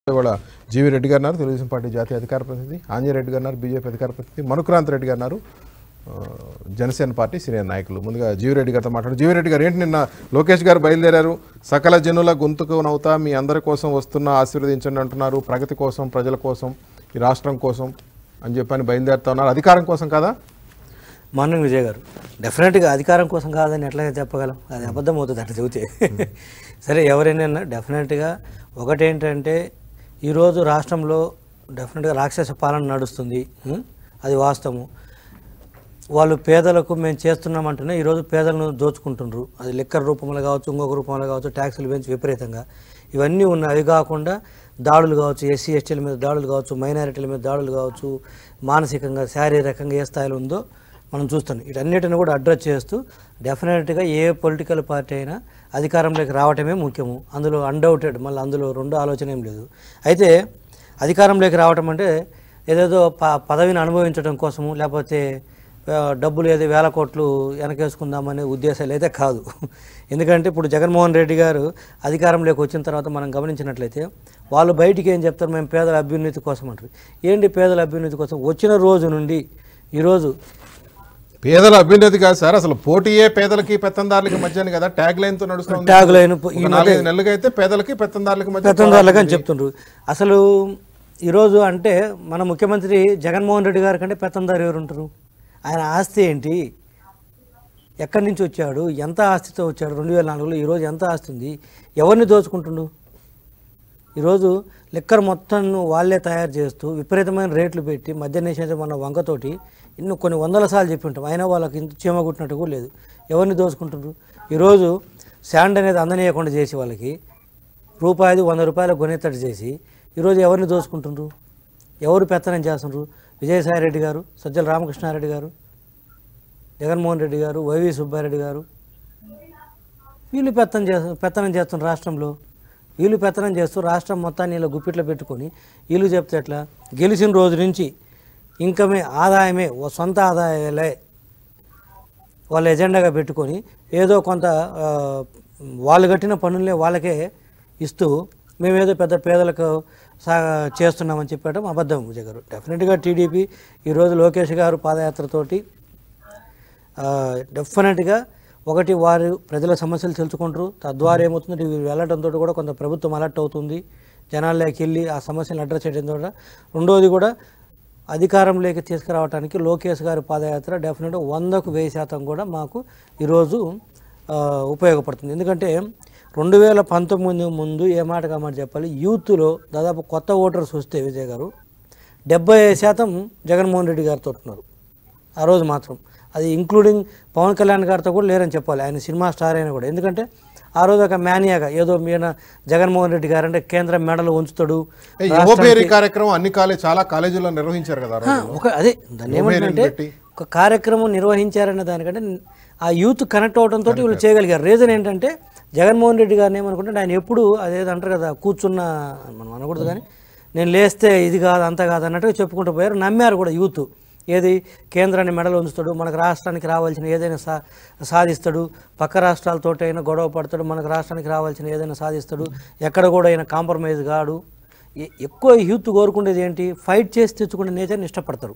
ఇవాళ జీవి రెడ్డి గారు ఉన్నారు తెలుగుదేశం పార్టీ జాతీయ అధికార ప్రతినిధి ఆంజనేయ రెడ్డి గారు ఉన్నారు బీజేపీ అధికార ప్రతినిధి మనుక్రాంత్ రెడ్డి గారు ఉన్నారు ఆ, జనసేన పార్టీ సీనియర్ నాయకులు ముందుగా జీవిరెడ్డి గారితో మాట్లాడు జీవిరెడ్డి గారు ఏంటి నిన్న లోకేష్ గారు బయలుదేరారు సకల జనుల గొంతుకునవుతా మీ అందరి కోసం వస్తున్న ఆశీర్వదించండి అంటున్నారు ప్రగతి కోసం ప్రజల కోసం ఈ రాష్ట్రం కోసం అని చెప్పని బయలుదేరుతా ఉన్నారు అధికారం కోసం కదా మార్నింగ్ విజయ్ గారు డెఫినెట్గా అధికారం కోసం కాదని ఎట్లాగే చెప్పగలం అది అబద్ధం అవుతుంది అట్లా చెబితే సరే ఎవరైనా డెఫినెట్గా ఒకటేంటంటే ఈరోజు రాష్ట్రంలో డెఫినెట్గా రాక్షస పాలన నడుస్తుంది ఉం? అది వాస్తవము వాళ్ళు పేదలకు మేము చేస్తున్నామంటేనే ఈరోజు పేదలను దోచుకుంటుండ్రు అది లిక్కర్ రూపంలో కావచ్చు ఇంకొక రూపంలో కావచ్చు ట్యాక్సులు పెంచి విపరీతంగా ఇవన్నీ ఉన్నాయి అవి కాకుండా దాడులు కావచ్చు ఎస్సీ ఎస్టీల మీద దాడులు కావచ్చు మైనారిటీల మీద దాడులు కావచ్చు మానసికంగా శారీరకంగా ఏ స్థాయిలో ఉందో మనం చూస్తున్నాం వీటన్నిటిని కూడా అడ్రస్ చేస్తూ డెఫినెట్గా ఏ పొలిటికల్ పార్టీ అయినా అధికారంలోకి రావటమే ముఖ్యము అందులో అన్డౌటెడ్ మళ్ళీ అందులో రెండో ఆలోచన ఏం లేదు అయితే అధికారంలోకి రావటం అంటే ఏదేదో ప పదవిని అనుభవించడం కోసము లేకపోతే ఆ, డబ్బులు ఏదో వేల కోట్లు వెనకేసుకుందామనే ఉద్దేశాలు అయితే కాదు ఎందుకంటే ఇప్పుడు జగన్మోహన్ రెడ్డి గారు అధికారంలోకి వచ్చిన తర్వాత మనం గమనించినట్లయితే వాళ్ళు బయటికి ఏం చెప్తారు మేము పేదల అభ్యున్నతి కోసం అంటారు ఏంటి పేదల అభ్యున్నతి కోసం వచ్చిన రోజు నుండి ఈరోజు పేదల అభ్యున్నతి కాదు సార్ అసలు పోటీయే పేదలకి పెత్తందారులకి మధ్యని కదా ట్యాగ్ లైన్ తో నడుస్తుంది ట్యాగ్ లైన్ ఒక నాలుగైదు నెలలుగా అయితే పేదలకి పెత్తందారులకి మధ్య పెత్తందారులుగా అని చెప్తుండ్రు అసలు ఈరోజు అంటే మన ముఖ్యమంత్రి జగన్మోహన్ రెడ్డి గారి కంటే పెత్తందారు ఎవరు ఉంటారు ఆయన ఆస్తి ఏంటి ఎక్కడి నుంచి వచ్చాడు ఎంత ఆస్తితో వచ్చాడు రెండు వేల నాలుగులో ఈరోజు ఎంత ఆస్తి ఉంది ఎవరిని దోచుకుంటుండు ఈరోజు లిక్కర్ మొత్తం వాళ్ళే తయారు చేస్తూ విపరీతమైన రేట్లు పెట్టి మద్య నిషేధం అన్న వంకతోటి ఇన్ని కొన్ని వందల సార్లు చెప్పి ఉంటాం అయినా వాళ్ళకి ఇంత చీమ కుట్టినట్టు కూడా లేదు ఎవరిని దోచుకుంటున్నారు ఈరోజు శాండ్ అనేది అందనీయకుండా చేసి వాళ్ళకి రూపాయలు వంద రూపాయలు కొనేటట్టు చేసి ఈరోజు ఎవరిని దోచుకుంటుండ్రు ఎవరు పెత్తనం చేస్తుండ్రు విజయసాయి రెడ్డి గారు సజ్జల రామకృష్ణారెడ్డి గారు జగన్మోహన్ రెడ్డి గారు వైవి సుబ్బారెడ్డి గారు వీళ్ళు పెత్తనం చేస్తు పెత్తనం చేస్తున్న రాష్ట్రంలో వీళ్ళు పెత్తనం చేస్తూ రాష్ట్రం మొత్తాన్ని ఇలా గుప్పిట్లో పెట్టుకొని వీళ్ళు చెప్తే ఎట్లా గెలిచిన రోజు నుంచి ఇంకమే ఆదాయమే ఓ సొంత ఆదాయాలే వాళ్ళ ఎజెండాగా పెట్టుకొని ఏదో కొంత ఆ, వాళ్ళు కట్టిన పనులే వాళ్ళకే ఇస్తూ మేమేదో పెద్ద పేదలకు సా చేస్తున్నామని చెప్పడం అబద్ధం విజయ్ గారు డెఫినెట్గా టీడీపీ ఈరోజు లోకేష్ గారు పాదయాత్రతోటి ఆ, డెఫినెట్గా ఒకటి వారు ప్రజల సమస్యలు తెలుసుకుంటారు తద్వారా ఏమవుతుంది వీరు వెళ్ళడంతో కూడా కొంత ప్రభుత్వం అలర్ట్ అవుతుంది జనాల్లోకి వెళ్ళి ఆ సమస్యలను అడ్రస్ చేయడం ద్వారా రెండోది కూడా అధికారంలోకి తీసుకురావడానికి లోకేష్ గారి పాదయాత్ర డెఫినెట్గా వందకు వెయ్యి శాతం కూడా మాకు ఈరోజు ఆ, ఉపయోగపడుతుంది ఎందుకంటే రెండు వేల పంతొమ్మిది ముందు ఏ మాట కామాట చెప్పాలి యూత్లో దాదాపు కొత్త ఓటర్స్ వస్తే విజయ్ గారు డెబ్బై శాతం జగన్మోహన్ రెడ్డి గారితో ఉన్నారు ఆ రోజు మాత్రం అది ఇంక్లూడింగ్ పవన్ కళ్యాణ్ గారితో కూడా లేరని చెప్పాలి ఆయన సినిమా స్టార్ అయినా కూడా ఎందుకంటే ఆ రోజు ఒక మేనియాగా ఏదో మీన జగన్మోహన్ రెడ్డి గారు అంటే కేంద్ర మెడలు ఉంచుతాడు ఏ, యువపేరి కార్యక్రమం అన్ని కాలేజ్ చాలా కాలేజీల్లో నిర్వహించారు కదా ఆ రోజు. ఒక అదే దాన్ని ఏమంటే పెట్టి. ఒక కార్యక్రమం నిర్వహించారనే దానికంటే ఆ యూత్ కనెక్ట్ అవడంతో వీళ్ళు చేయగలిగారు రీజన్ ఏంటంటే జగన్మోహన్ రెడ్డి గారిని ఏమనుకుంటే ఆయన ఎప్పుడు అదేదో అంటారు కదా కూర్చున్న మనం అనకూడదు కానీ నేను లేస్తే ఇది కాదు అంత కాదు అన్నట్టుగా చెప్పుకుంటూ పోయారు నమ్మారు కూడా యూత్ ఏది కేంద్రాన్ని మెడలు ఉంచుతాడు మనకు రాష్ట్రానికి రావాల్సిన ఏదైనా సా సాధిస్తాడు పక్క రాష్ట్రాలతోటి అయినా గొడవ పడతాడు మనకు రాష్ట్రానికి రావాల్సిన ఏదైనా సాధిస్తాడు ఎక్కడ కూడా అయినా కాంప్రమైజ్ కాడు ఎ- ఎక్కువ యూత్ కోరుకునేది ఏంటి ఫైట్ చేసి తెచ్చుకునే నేచర్ని ఇష్టపడతారు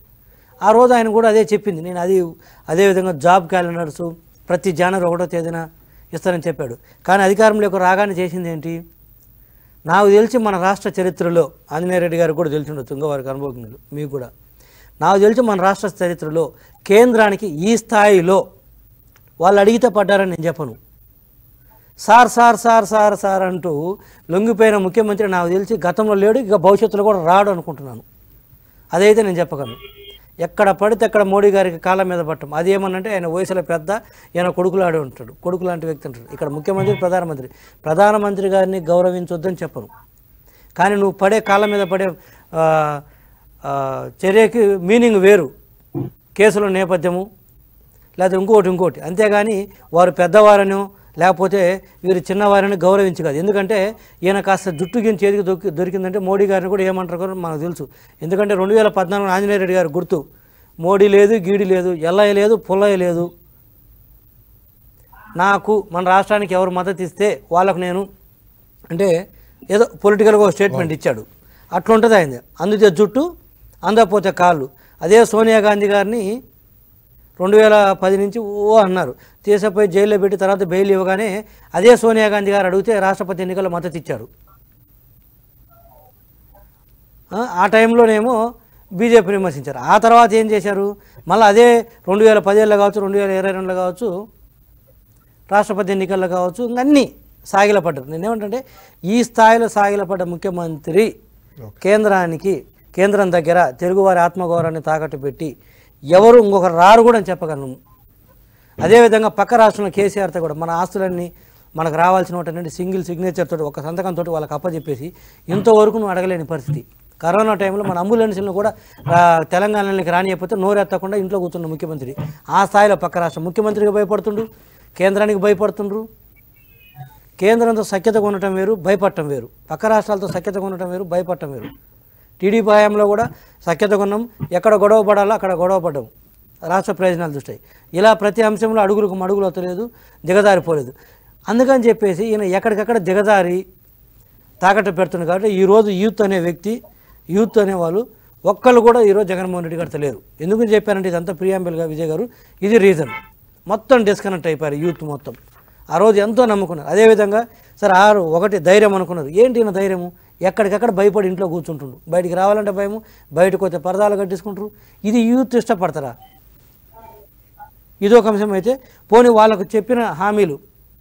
ఆ రోజు ఆయన కూడా అదే చెప్పింది నేను అది అదేవిధంగా జాబ్ క్యాలెండర్స్ ప్రతి జనవరి ఒకటో తేదీన ఇస్తానని చెప్పాడు కానీ అధికారంలోకి రాగానే చేసింది ఏంటి నాకు తెలిసి మన రాష్ట్ర చరిత్రలో ఆంజనేయ రెడ్డి గారికి కూడా తెలిసి ఉండొచ్చు ఇంకో వారికి అనుభవజ్ఞులు మీకు కూడా నాకు తెలిసి మన రాష్ట్ర చరిత్రలో కేంద్రానికి ఈ స్థాయిలో వాళ్ళు అడిగితే పడ్డారని నేను చెప్పను sir sir sir sir sir అంటూ లొంగిపోయిన ముఖ్యమంత్రి నాకు తెలిసి గతంలో లేడు ఇక భవిష్యత్తులో కూడా రాడు అనుకుంటున్నాను అదైతే నేను చెప్పగలను ఎక్కడ పడితే అక్కడ మోడీ గారికి కాళ్ళ మీద పట్టం అది ఏమనంటే ఆయన వయసులో పెద్ద ఈయన కొడుకులాడే ఉంటాడు కొడుకు లాంటి వ్యక్తి ఉంటాడు ఇక్కడ ముఖ్యమంత్రి ప్రధానమంత్రి ప్రధానమంత్రి గారిని గౌరవించొద్దని చెప్పను కానీ నువ్వు పడే కాళ్ళ మీద పడే ఆ, ఆ, చర్యకి మీనింగ్ వేరు కేసుల నేపథ్యము లేకపోతే ఇంకోటి ఇంకోటి అంతేగాని వారు పెద్దవారను లేకపోతే వీరు చిన్నవారిని గౌరవించి కాదు ఎందుకంటే ఈయన కాస్త జుట్టు గిని చేతికి దొరికి దొరికిందంటే మోడీ గారిని కూడా ఏమంటారు కూడా మనకు తెలుసు ఎందుకంటే రెండు వేల పద్నాలుగు ఆంజనేయ రెడ్డి గారు గుర్తు మోడీ లేదు గీడి లేదు ఎల్లయ్య లేదు పుల్లయ్య లేదు నాకు మన రాష్ట్రానికి ఎవరు మద్దతు ఇస్తే వాళ్ళకు నేను అంటే ఏదో పొలిటికల్గా ఒక స్టేట్మెంట్ ఇచ్చాడు అట్లుంటుంది ఆయన అందుతే జుట్టు అందకపోతే కాళ్ళు అదే సోనియా గాంధీ గారిని రెండు వేల పది నుంచి ఓ అన్నారు తీసపోయి జైల్లో పెట్టి తర్వాత బెయిల్ ఇవ్వగానే అదే సోనియా గాంధీ గారు అడిగితే రాష్ట్రపతి ఎన్నికల్లో మద్దతు ఇచ్చారు ఆ, ఆ టైంలోనేమో బీజేపీని విమర్శించారు ఆ తర్వాత ఏం చేశారు మళ్ళీ అదే రెండు వేల పదిహేడులో కావచ్చు రెండు వేల ఇరవై రెండులో కావచ్చు రాష్ట్రపతి ఎన్నికల్లో కావచ్చు అన్నీ సాగిలపడ్డారు నేనేమంటే ఈ స్థాయిలో సాగిలపడ్డ ముఖ్యమంత్రి కేంద్రానికి కేంద్రం దగ్గర తెలుగువారి ఆత్మగౌరవాన్ని తాకట్టు పెట్టి ఎవరు ఇంకొకరు రారు కూడా అని చెప్పగలను అదేవిధంగా పక్క రాష్ట్రంలో కేసీఆర్తో కూడా మన ఆస్తులన్నీ మనకు రావాల్సిన సింగిల్ సిగ్నేచర్ తోటి ఒక సంతకంతో వాళ్ళకి అప్పచెప్పేసి ఇంతవరకు నువ్వు అడగలేని పరిస్థితి కరోనా టైంలో మన అంబులెన్స్లను కూడా ఆ, తెలంగాణలోకి రానియకపోతే నోరెత్తకుండా ఇంట్లో కూర్చున్న ముఖ్యమంత్రి ఆ స్థాయిలో పక్క రాష్ట్రం ముఖ్యమంత్రికి భయపడుతుండ్రు కేంద్రానికి భయపడుతుండ్రు కేంద్రంతో సఖ్యతగా ఉండటం వేరు భయపడటం వేరు పక్క రాష్ట్రాలతో సఖ్యతగా ఉండటం వేరు భయపడటం వేరు టీడీపీ హయాంలో కూడా సఖ్యతగా ఉన్నాం ఎక్కడ గొడవ పడాలో అక్కడ గొడవ పడ్డాం రాష్ట్ర ప్రయోజనాలు దృష్టి ఇలా ప్రతి అంశంలో అడుగులకు మడుగులు వస్తలేదు దిగజారిపోలేదు అందుకని చెప్పేసి ఈయన ఎక్కడికక్కడ దిగజారి తాకట్టు పెడుతుంది కాబట్టి ఈరోజు యూత్ అనే వ్యక్తి యూత్ అనేవాళ్ళు ఒక్కళ్ళు కూడా ఈరోజు జగన్మోహన్ రెడ్డి గారితో లేరు ఎందుకు చెప్పారంటే ఇదంతా ప్రియాంబిల్గా విజయ్ గారు ఇది రీజన్ మొత్తం డిస్కనెక్ట్ అయిపోయారు యూత్ మొత్తం ఆ రోజు ఎంతో నమ్ముకున్నారు అదేవిధంగా సరే ఆరు ఒకటి ధైర్యం అనుకున్నారు ఏంటి ఈయన ధైర్యము ఎక్కడికక్కడ భయపడి ఇంట్లో కూర్చుంటుండు బయటికి రావాలంటే భయము బయటకు వస్తే పరదాలు కట్టించుకుంటారు ఇది యూత్ ఇష్టపడతారా ఇదొక అంశం అయితే పోనీ వాళ్ళకు చెప్పిన హామీలు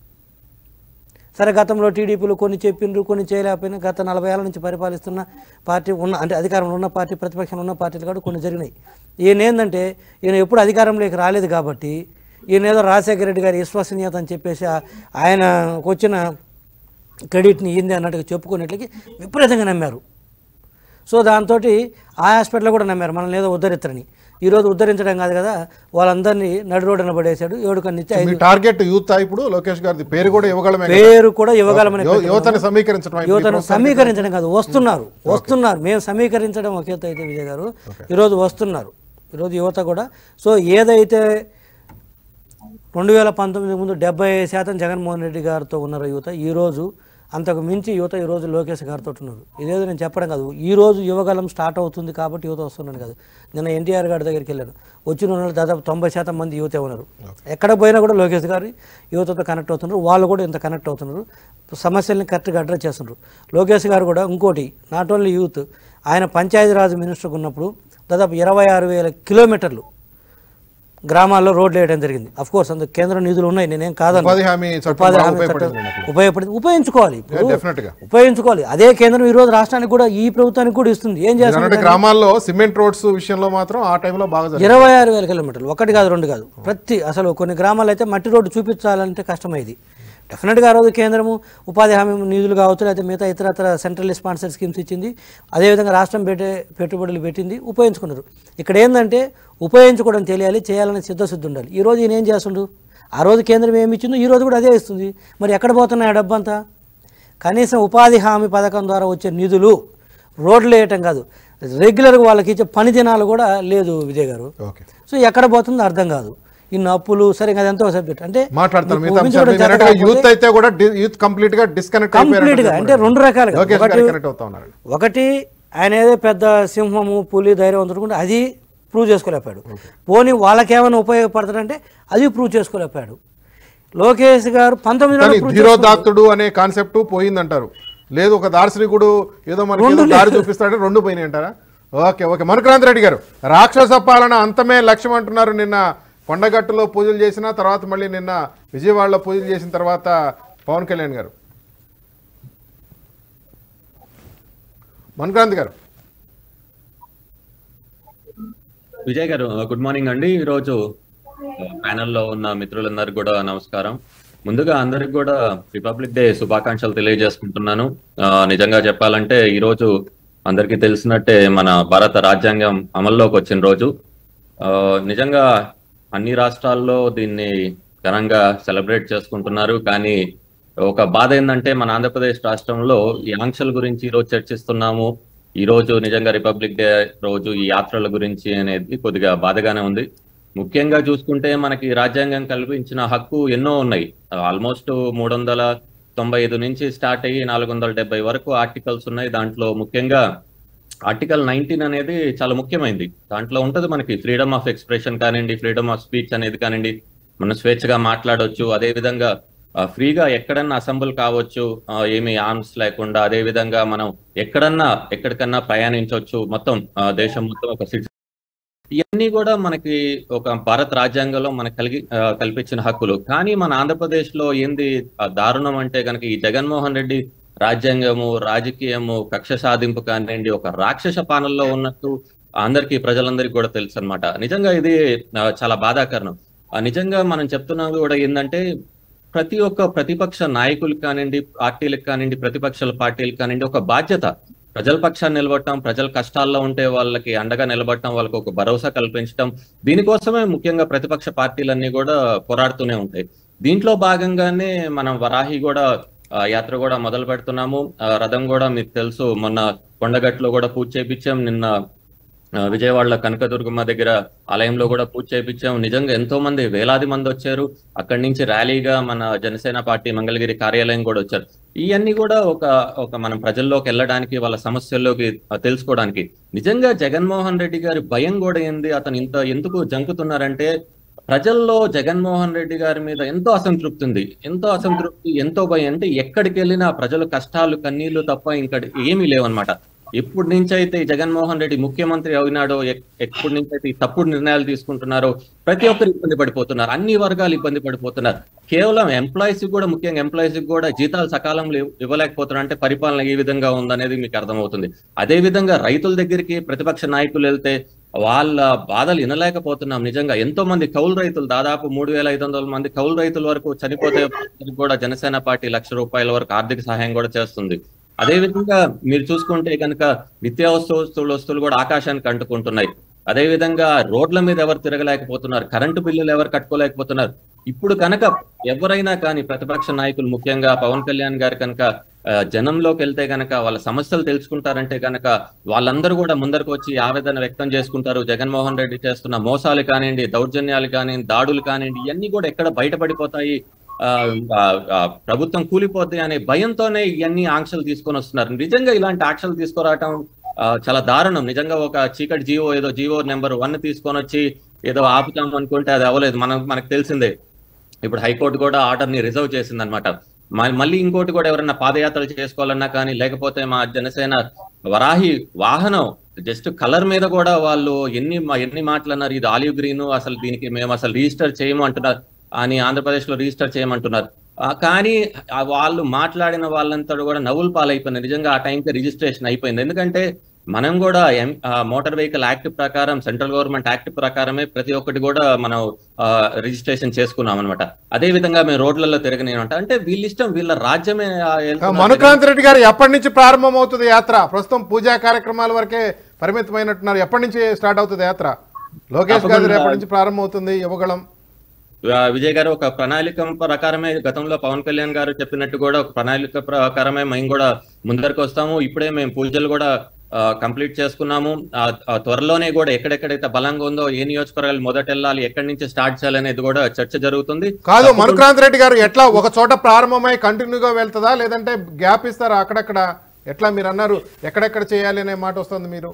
సరే గతంలో టీడీపీలు కొన్ని చెప్పిండ్రు కొన్ని చేయలేకపోయినా గత నలభై ఏళ్ళ నుంచి పరిపాలిస్తున్న పార్టీ ఉన్న అంటే అధికారంలో ఉన్న పార్టీ ప్రతిపక్షంలో ఉన్న పార్టీలు కూడా కొన్ని జరిగినాయి ఈయన ఏంటంటే ఈయన ఎప్పుడు అధికారంలోకి రాలేదు కాబట్టి ఈయన ఏదో రాజశేఖర రెడ్డి గారి విశ్వసనీయత అని చెప్పేసి ఆ- ఆయనకు వచ్చిన క్రెడిట్ని ఈంది అన్నట్టుగా చెప్పుకునేట్లకి విపరీతంగా నమ్మారు సో దాంతో ఆ హాస్పిటల్ కూడా నమ్మారు మనల్ని ఏదో ఉద్ధరిస్తారని ఈరోజు ఉద్ధరించడం కాదు కదా వాళ్ళందరినీ నడి రోడ్డున పడేశాడు ఏడు కన్నిచ్చి మీ ఐదు టార్గెట్ యూత్ ఇప్పుడు లోకేష్ గారిది పేరు కూడా ఇవ్వగలమే కదా? పేరు కూడా ఇవ్వగలమని యువ- యువతని సమీకరించడం మీ యువతను ప్రభుత్వం- సమీకరించడం కాదు వస్తున్నారు వస్తున్నారు మేము సమీకరించడం ఒక ఎత్తు అయితే విజయ్ గారు ఈరోజు వస్తున్నారు ఈరోజు యువత కూడా సో ఏదైతే రెండు వేల పంతొమ్మిది ముందు డెబ్బై శాతం జగన్మోహన్ రెడ్డి గారితో ఉన్నారు యువత ఈరోజు అంతకు మించి యువత ఈరోజు లోకేష్ గారితో ఉన్నారు ఇదేదో నేను చెప్పడం కాదు ఈ రోజు యువగలం స్టార్ట్ అవుతుంది కాబట్టి యువత వస్తున్నాను కాదు నిన్న ఎన్టీఆర్ గారి దగ్గరికి వెళ్ళాను వచ్చిన వాళ్ళు దాదాపు తొంభై శాతం మంది యువతే ఉన్నారు ఎక్కడ పోయినా కూడా లోకేష్ గారి యువతతో కనెక్ట్ అవుతున్నారు వాళ్ళు కూడా ఇంత కనెక్ట్ అవుతున్నారు సమస్యల్ని కరెక్ట్గా అడ్రస్ చేస్తున్నారు లోకేష్ గారు కూడా ఇంకోటి నాట్ ఓన్లీ యూత్ ఆయన పంచాయతీరాజ్ మినిస్టర్గా ఉన్నప్పుడు దాదాపు ఇరవై ఆరు వేల కిలోమీటర్లు గ్రామాల్లో రోడ్లు వేయడం జరిగింది అఫ్ కోర్స్ అందుకు కేంద్ర నిధులు ఉన్నాయి నేనేం కాదను ఉపాధి హామీ చట్టం ఉపాధి బాగా హామీ ఉపయోగపడింది చట్టం నాకు. ఉపయోగపడింది ఉపయోగించుకోవాలి ఇప్పుడు డెఫినెట్ గా ఉపయోగించుకోవాలి అదే కేంద్రం ఈ రోజు రాష్ట్రానికి కూడా ఈ ప్రభుత్వానికి కూడా ఇస్తుంది ఏం మీరు చేస్తుంది అన్నట్టు గ్రామాల్లో సిమెంట్ రోడ్స్ విషయంలో మాత్రం ఆ టైంలో బాగా జరిగింది ఇరవై ఆరు వేల కిలోమీటర్లు ఒకటి కాదు రెండు కాదు ప్రతి అసలు కొన్ని గ్రామాలు అయితే మట్టి రోడ్డు చూపించాలంటే కష్టమైంది డెఫినెట్గా ఆ రోజు కేంద్రము ఉపాధి హామీ నిధులు కావచ్చు లేకపోతే మిగతా ఇతరత్ర సెంట్రల్ స్పాన్సర్ స్కీమ్స్ ఇచ్చింది అదేవిధంగా రాష్ట్రం పెట్టే పెట్టుబడులు పెట్టింది ఉపయోగించుకున్నారు ఇక్కడ ఏంటంటే ఉపయోగించుకోవడం తెలియాలి చేయాలని సిద్ధశుద్ధి ఉండాలి ఈ రోజు ఈయన ఏం చేస్తుండు ఆ రోజు కేంద్రం ఏమి ఇచ్చిందో ఈ రోజు కూడా అదే ఇస్తుంది మరి ఎక్కడ పోతున్నాయి ఆ డబ్బంతా కనీసం ఉపాధి హామీ పథకం ద్వారా వచ్చే నిధులు రోడ్లు వేయటం కాదు రెగ్యులర్గా వాళ్ళకి ఇచ్చే పని దినాలు కూడా లేదు విజయ్ గారు ఓకే సో ఎక్కడ పోతుందో అర్థం కాదు ఇన్ని అప్పులు సరే అది ఎంతో సబ్జెక్ట్ అంటే మాట్లాడతాను మీకు మిగతా అంశాలు ఊహించుకోవడం మీరు చేత అన్నట్టుగా యూత్ కాకపోతే అయితే కూడా డి- యూత్ కంప్లీట్ గా డిస్కనెక్ట్ కంప్లీట్ గా అంటే రెండు రకాలుగా లోకేష్ ఒకటి గారు కనెక్ట్ అవుతా ఉన్నారు ఒకటి ఆయన ఏదో పెద్ద సింహము పులి ధైర్యవంతుడు కూడా అది ప్రూవ్ చేసుకోలేకపోయాడు పోనీ వాళ్ళకేమైనా ఉపయోగపడతాడంటే అది ప్రూవ్ చేసుకోలేకపోయాడు లోకేష్ గారు పంతొమ్మిదిలో కానీ ప్రూవ్ ధీరోదాత్తుడు అనే కాన్సెప్ట్ పోయిందంటారు లేదు ఒక దార్శనికుడు ఏదో మనకి ఏదో దారి చూపిస్తాడు రెండు పోయినాయి అంటారా ఓకే ఓకే మనుక్రాంత్ రెడ్డి గారు రాక్షస పాలన అంతమే లక్ష్యం అంటున్నారు నిన్న కొండగట్టులో పూజలు చేసిన తర్వాత మళ్ళీ నిన్న విజయవాడలో పూజలు చేసిన తర్వాత పవన్ కళ్యాణ్ గారు మనుక్రాంత్ గారు విజయ్ గారు గుడ్ మార్నింగ్ అండి ఈరోజు ప్యానెల్లో ఉన్న మిత్రులందరికీ కూడా నమస్కారం ముందుగా అందరికి కూడా రిపబ్లిక్ డే శుభాకాంక్షలు తెలియజేసుకుంటున్నాను ఆ, నిజంగా చెప్పాలంటే ఈ రోజు అందరికీ తెలిసినట్టే మన భారత రాజ్యాంగం అమల్లోకి వచ్చిన రోజు ఆ, నిజంగా అన్ని రాష్ట్రాల్లో దీన్ని ఘనంగా సెలబ్రేట్ చేసుకుంటున్నారు కానీ ఒక బాధ ఏంటంటే మన ఆంధ్రప్రదేశ్ రాష్ట్రంలో ఈ ఆంక్షల గురించి ఈ రోజు చర్చిస్తున్నాము ఈ రోజు నిజంగా రిపబ్లిక్ డే రోజు ఈ యాత్రల గురించి అనేది కొద్దిగా బాధగానే ఉంది ముఖ్యంగా చూసుకుంటే మనకి రాజ్యాంగం కల్పించిన హక్కు ఎన్నో ఉన్నాయి ఆల్మోస్ట్ మూడు వందల తొంభై ఐదు నుంచి స్టార్ట్ అయ్యి నాలుగు వందల డెబ్బై వరకు ఆర్టికల్స్ ఉన్నాయి దాంట్లో ముఖ్యంగా ఆర్టికల్ నైన్టీన్ అనేది చాలా ముఖ్యమైనది దాంట్లో ఉంటది మనకి ఫ్రీడమ్ ఆఫ్ ఎక్స్ప్రెషన్ కానివ్వండి ఫ్రీడమ్ ఆఫ్ స్పీచ్ అనేది కానివ్వండి మనం స్వేచ్ఛగా మాట్లాడొచ్చు అదే విధంగా ఆ, ఫ్రీగా ఎక్కడన్నా అసెంబ్ల్ కావచ్చు ఆ, ఏమీ ఆర్మ్స్ లేకుండా అదే విధంగా మనం ఎక్కడన్నా ఎక్కడికన్నా ప్రయాణించవచ్చు మొత్తం ఆ, దేశం మొత్తం ఒక సిటీ ఇవన్నీ కూడా మనకి ఒక భారత రాజ్యాంగంలో మనకు కలిగి ఆ, కల్పించిన హక్కులు కానీ మన ఆంధ్రప్రదేశ్ లో ఏంది ఆ, దారుణం అంటే కనుక ఈ జగన్మోహన్ రెడ్డి రాజ్యాంగము రాజకీయము కక్ష సాధింపు కానివ్వండి ఒక రాక్షస పాలనలో ఉన్నట్టు అందరికీ ప్రజలందరికీ కూడా తెలుసు అనమాట నిజంగా ఇది ఆ, చాలా బాధాకరణం ఆ, నిజంగా మనం చెప్తున్నది కూడా ఏంటంటే ప్రతి ఒక్క ప్రతిపక్ష నాయకులకు కానివ్వండి పార్టీలకు కానివ్వండి ప్రతిపక్షాల పార్టీలకు కానివ్వండి ఒక బాధ్యత ప్రజల పక్షాన్ని నిలబడటం ప్రజల కష్టాల్లో ఉంటే వాళ్ళకి అండగా నిలబడటం వాళ్ళకి ఒక భరోసా కల్పించడం దీనికోసమే ముఖ్యంగా ప్రతిపక్ష పార్టీలన్నీ కూడా పోరాడుతూనే ఉంటాయి దీంట్లో భాగంగానే మనం వరాహి కూడా ఆ, యాత్ర కూడా మొదలు పెడుతున్నాము ఆ, రథం కూడా మీకు తెలుసు మొన్న కొండగట్లో కూడా పూజ చేపించాం నిన్న ఆ, విజయవాడలో కనకదుర్గమ్మ దగ్గర ఆలయంలో కూడా పూజ చేపించాం నిజంగా ఎంతో మంది వేలాది మంది వచ్చారు అక్కడి నుంచి ర్యాలీగా మన జనసేన పార్టీ మంగళగిరి కార్యాలయం కూడా వచ్చారు ఇవన్నీ కూడా ఒక ఒక మనం ప్రజల్లోకి వెళ్ళడానికి వాళ్ళ సమస్యల్లోకి ఆ, తెలుసుకోవడానికి నిజంగా జగన్మోహన్ రెడ్డి గారి భయం కూడా ఏంది అతను ఇంత ఎందుకు జంకుతున్నారంటే ప్రజల్లో జగన్మోహన్ రెడ్డి గారి మీద ఎంతో అసంతృప్తి ఉంది ఎంతో అసంతృప్తి ఎంతో భయం అంటే ఎక్కడికి వెళ్ళినా ప్రజలు కష్టాలు కన్నీళ్లు తప్ప ఇంకా ఏమీ లేవన్నమాట ఎప్పటి నుంచి అయితే ఈ జగన్మోహన్ రెడ్డి ముఖ్యమంత్రి అయినాడో ఎక్- ఎప్పటి నుంచి అయితే ఈ తప్పుడు నిర్ణయాలు తీసుకుంటున్నారో ప్రతి ఒక్కరు ఇబ్బంది పడిపోతున్నారు అన్ని వర్గాలు ఇబ్బంది పడిపోతున్నారు కేవలం ఎంప్లాయీస్ కూడా ముఖ్యంగా ఎంప్లాయీస్ కూడా జీతాలు సకాలంలో ఇవ్- ఇవ్వలేకపోతున్నారు అంటే పరిపాలన ఏ విధంగా ఉందనేది మీకు అర్థమవుతుంది అదే విధంగా రైతుల దగ్గరికి ప్రతిపక్ష నాయకులు వెళ్తే వాళ్ళ బాధలు వినలేకపోతున్నాం నిజంగా ఎంతో మంది కౌలు రైతులు దాదాపు మూడు వేల ఐదు వందల మంది కౌలు రైతుల వరకు చనిపోతే వారికి కూడా జనసేన పార్టీ లక్ష రూపాయల వరకు ఆర్థిక సహాయం కూడా చేస్తుంది అదే విధంగా మీరు చూసుకుంటే కనుక నిత్యావసర వస్తువులు వస్తువులు కూడా ఆకాశానికి అంటుకుంటున్నాయి అదే విధంగా రోడ్ల మీద ఎవరు తిరగలేకపోతున్నారు కరెంటు బిల్లులు ఎవరు కట్టుకోలేకపోతున్నారు ఇప్పుడు కనుక ఎవరైనా కానీ ప్రతిపక్ష నాయకులు ముఖ్యంగా పవన్ కళ్యాణ్ గారు కనుక ఆ, జనంలోకి వెళ్తే కనుక వాళ్ళ సమస్యలు తెలుసుకుంటారంటే కనుక వాళ్ళందరూ కూడా ముందరకు వచ్చి ఆవేదన వ్యక్తం చేసుకుంటారు జగన్మోహన్ రెడ్డి చేస్తున్న మోసాలు కానివ్వండి దౌర్జన్యాలు కానివ్వండి దాడులు కానివ్వండి ఇవన్నీ కూడా ఎక్కడ బయటపడిపోతాయి ఆ, ఆ, ఆ, ప్రభుత్వం కూలిపోద్ది అనే భయంతోనే ఇవన్నీ ఆంక్షలు తీసుకొని వస్తున్నారు నిజంగా ఇలాంటి ఆంక్షలు తీసుకురావటం ఆ, చాలా దారుణం నిజంగా ఒక చీకటి జీవో ఏదో జీవో నెంబర్ వన్ తీసుకొని వచ్చి ఏదో ఆపుతాం అనుకుంటే అది అవ్వలేదు మనం మనకు తెలిసిందే ఇప్పుడు హైకోర్టు కూడా ఆర్డర్ ని రిజర్వ్ చేసింది అనమాట మళ్ళీ ఇంకోటి కూడా ఎవరైనా పాదయాత్రలు చేసుకోవాలన్నా కానీ లేకపోతే మా జనసేన వరాహి వాహనం జస్ట్ కలర్ మీద కూడా వాళ్ళు ఎన్ని మా- ఎన్ని మాటలు అన్నారు ఇది ఆలివ్ గ్రీన్ అసలు దీనికి మేము అసలు రిజిస్టర్ చేయము అంటున్నారు అని ఆంధ్రప్రదేశ్ లో రిజిస్టర్ చేయమంటున్నారు ఆ, కానీ ఆ వాళ్ళు మాట్లాడిన వాళ్ళంతా కూడా నవ్వులు పాలైపోయినారు నిజంగా ఆ టైంకి రిజిస్ట్రేషన్ అయిపోయింది ఎందుకంటే మనం కూడా ఎం- ఆ, మోటార్ వెహికల్ యాక్ట్ ప్రకారం సెంట్రల్ గవర్నమెంట్ యాక్ట్ ప్రకారమే ప్రతి ఒక్కటి కూడా మనం ఆ, రిజిస్ట్రేషన్ చేసుకున్నాం అనమాట అదే విధంగా మేము రోడ్లలో తిరగనేమంట అంటే వీళ్ళ ఇష్టం వీళ్ళ రాజ్యమే ఆ, వెళ్తున్నారు. మనుక్రాంత్ రెడ్డి గారు ఎప్పటి నుంచి ప్రారంభం అవుతుంది యాత్ర ప్రస్తుతం పూజా కార్యక్రమాల వరకే పరిమితమైనట్టున్నారు ఎప్పటి నుంచి స్టార్ట్ అవుతుంది యాత్ర లోకేష్ గారు తప్పకుండా. ఎప్పటి నుంచి ప్రారంభం అవుతుంది యువగళం ఆ, విజయ్ గారు ఒక ప్రణాళిక ప్రకారమే గతంలో పవన్ కళ్యాణ్ గారు చెప్పినట్టు కూడా ఒక ప్రణాళిక ప్రకారమే మేము కూడా ముందరకు వస్తాము ఇప్పుడే మేము పూజలు కూడా కంప్లీట్ చేసుకున్నాము ఆ, ఆ త్వరలోనే కూడా ఎక్కడెక్కడైతే బలంగా ఉందో ఏ నియోజకవర్గాలు మొదట వెళ్ళాలి ఎక్కడి నుంచి స్టార్ట్ చేయాలనేది కూడా చర్చ జరుగుతుంది కాదు తప్పకుండా- మనుక్రాంత్ రెడ్డి గారు ఎట్లా ఒక చోట ప్రారంభమై కంటిన్యూగా వెళ్తుందా లేదంటే గ్యాప్ ఇస్తారా అక్కడక్కడ ఎట్లా మీరు అన్నారు ఎక్కడెక్కడ చేయాలి అనే మాట వస్తుంది మీరు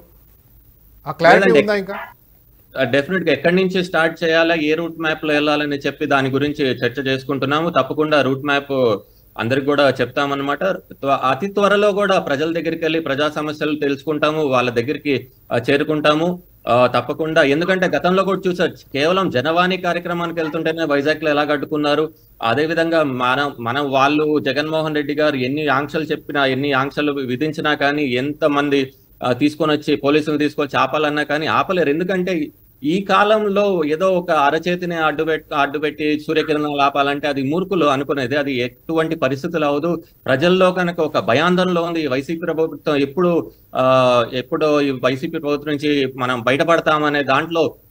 ఆ క్లారిటీ లేదండి. ఉందా ఇంకా డెఫినెట్ గా ఎక్కడి నుంచి స్టార్ట్ చేయాలా ఏ రూట్ మ్యాప్ లో వెళ్ళాలని చెప్పి దాని గురించి చర్చ చేసుకుంటున్నాము తప్పకుండా రూట్ మ్యాప్ అందరికి కూడా చెప్తామన్నమాట త్వ- అతి త్వరలో కూడా ప్రజల దగ్గరికి వెళ్ళి ప్రజా సమస్యలు తెలుసుకుంటాము వాళ్ళ దగ్గరికి ఆ, చేరుకుంటాము ఆ, తప్పకుండా ఎందుకంటే గతంలో కూడా చూసారు కేవలం జనవాణి కార్యక్రమానికి వెళ్తుంటేనే వైజాగ్ లో ఎలా కట్టుకున్నారు అదే విధంగా మనం మనం వాళ్ళు జగన్మోహన్ రెడ్డి గారు ఎన్ని ఆంక్షలు చెప్పినా ఎన్ని ఆంక్షలు విధించినా కానీ ఎంత మంది ఆ, తీసుకొని వచ్చి పోలీసులు తీసుకొచ్చి ఆపాలన్నా కానీ ఆపలేరు ఎందుకంటే ఈ కాలంలో ఏదో ఒక అరచేతిని అడ్డు పెట్టి అడ్డు పెట్టి సూర్యకిరణాలు ఆపాలంటే అది మూర్ఖులు అనుకునేది అది ఎటువంటి పరిస్థితులు అవదు ప్రజల్లో కనుక ఒక భయాందోళనలో ఉంది ఈ వైసీపీ ప్రభుత్వం ఎప్పుడు ఆ ఎప్పుడు ఈ వైసీపీ ప్రభుత్వం నుంచి మనం బయటపడతామనే దాంట్లో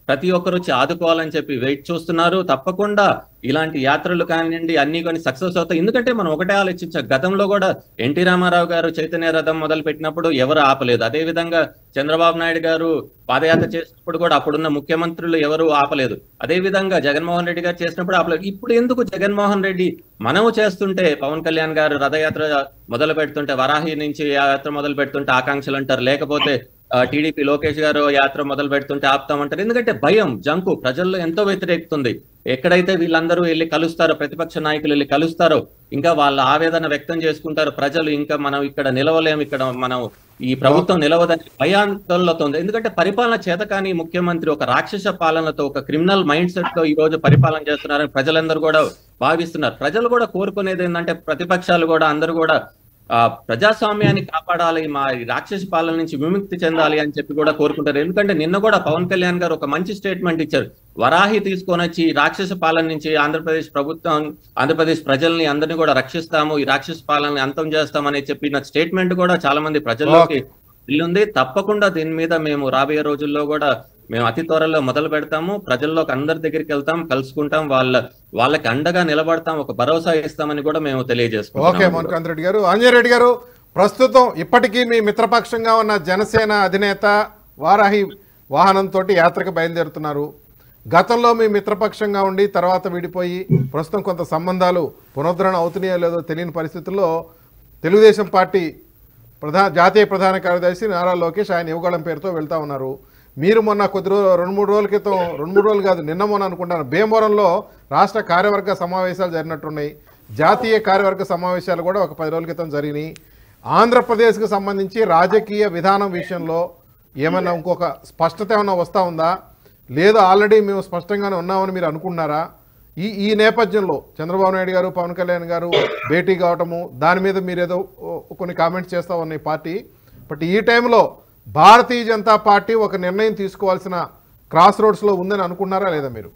ప్రతి ఒక్కరు వచ్చి ఆదుకోవాలని చెప్పి వెయిట్ చూస్తున్నారు తప్పకుండా ఇలాంటి యాత్రలు కానివ్వండి అన్ని కొన్ని సక్సెస్ అవుతాయి ఎందుకంటే మనం ఒకటే ఆలోచించాం గతంలో కూడా ఎన్టీ రామారావు గారు చైతన్య రథం మొదలు పెట్టినప్పుడు ఎవరు ఆపలేదు అదే విధంగా చంద్రబాబు నాయుడు గారు పాదయాత్ర చేసినప్పుడు కూడా అప్పుడున్న ముఖ్యమంత్రులు ఎవరు ఆపలేదు అదే విధంగా జగన్మోహన్ రెడ్డి గారు చేసినప్పుడు ఆపలేదు ఇప్పుడు ఎందుకు జగన్మోహన్ రెడ్డి మనము చేస్తుంటే పవన్ కళ్యాణ్ గారు రథయాత్ర మొదలు పెడుతుంటే వరాహి నుంచి యాత్ర మొదలు పెడుతుంటే ఆకాంక్షలు అంటారు లేకపోతే టీడీపీ లోకేష్ గారు యాత్ర మొదలు పెడుతుంటే ఆపుతామంటారు ఎందుకంటే భయం జంకు ప్రజల్లో ఎంతో వ్యతిరేకుతుంది ఎక్కడైతే వీళ్ళందరూ వెళ్ళి కలుస్తారో ప్రతిపక్ష నాయకులు వెళ్ళి కలుస్తారో ఇంకా వాళ్ళ ఆవేదన వ్యక్తం చేసుకుంటారు ప్రజలు ఇంకా మనం ఇక్కడ నిలవలేం ఇక్కడ మనం ఈ ప్రభుత్వం నిలవదని భయాందోళనతో ఉంది ఎందుకంటే పరిపాలన చేతకాని ముఖ్యమంత్రి ఒక రాక్షస పాలనతో ఒక క్రిమినల్ మైండ్ సెట్ తో ఈ రోజు పరిపాలన చేస్తున్నారని ప్రజలందరూ కూడా భావిస్తున్నారు ప్రజలు కూడా కోరుకునేది ఏంటంటే ప్రతిపక్షాలు కూడా అందరూ కూడా ఆ ప్రజాస్వామ్యాన్ని కాపాడాలి మా ఈ రాక్షస పాలన నుంచి విముక్తి చెందాలి అని చెప్పి కూడా కోరుకుంటారు ఎందుకంటే నిన్న కూడా పవన్ కళ్యాణ్ గారు ఒక మంచి స్టేట్మెంట్ ఇచ్చారు వరాహి తీసుకొని వచ్చి ఈ రాక్షస పాలన నుంచి ఆంధ్రప్రదేశ్ ప్రభుత్వం ఆంధ్రప్రదేశ్ ప్రజల్ని అందరినీ కూడా రక్షిస్తాము ఈ రాక్షస పాలనని అంతం చేస్తామని చెప్పిన స్టేట్మెంట్ కూడా చాలా మంది ప్రజల్లోకి ఇల్లుంది తప్పకుండా దీని మీద మేము రాబోయే రోజుల్లో కూడా మేము అతి త్వరలో మొదలు పెడతాము ప్రజల్లోకి అందరి దగ్గరికి వెళ్తాం కలుసుకుంటాం వాళ్ళ వాళ్ళకి అండగా నిలబడతాం ఒక భరోసా ఇస్తామని కూడా మేము ఓకే తెలియజేసుకుంటాం మోనికాంత్ రెడ్డి గారు ఆంజనేయ రెడ్డి గారు ప్రస్తుతం ఇప్పటికీ మీ మిత్రపక్షంగా ఉన్న జనసేన అధినేత వారాహి వాహనంతో యాత్రకు బయలుదేరుతున్నారు గతంలో మీ మిత్రపక్షంగా ఉండి తర్వాత విడిపోయి ప్రస్తుతం కొంత సంబంధాలు పునరుద్ధరణ అవుతున్నాయో లేదో తెలియని పరిస్థితుల్లో తెలుగుదేశం పార్టీ ప్రధా జాతీయ ప్రధాన కార్యదర్శి నారా లోకేష్ ఆయన యువగళం పేరుతో వెళ్తా ఉన్నారు మీరు మొన్న కొద్ది రోజు రెండు మూడు రోజుల క్రితం రెండు మూడు రోజులు కాదు నిన్న మొన్న అనుకుంటాను భీమవరంలో రాష్ట్ర కార్యవర్గ సమావేశాలు జరిగినట్టున్నాయి జాతీయ కార్యవర్గ సమావేశాలు కూడా ఒక పది రోజుల క్రితం జరిగినాయి ఆంధ్రప్రదేశ్కి సంబంధించి రాజకీయ విధానం విషయంలో ఏమైనా ఇంకొక స్పష్టత ఏమైనా వస్తూ ఉందా లేదా ఆల్రెడీ మేము స్పష్టంగానే ఉన్నామని మీరు అనుకుంటున్నారా ఈ ఈ నేపథ్యంలో చంద్రబాబు నాయుడు గారు పవన్ కళ్యాణ్ గారు భేటీ కావటము దాని మీద మీరు ఏదో ఓ, కొన్ని కామెంట్స్ చేస్తా ఉన్నాయి పార్టీ బట్ ఈ టైంలో భారతీయ జనతా పార్టీ ఒక నిర్ణయం తీసుకోవాల్సిన క్రాస్ రోడ్స్లో ఉందని అనుకున్నారా లేదా మీరు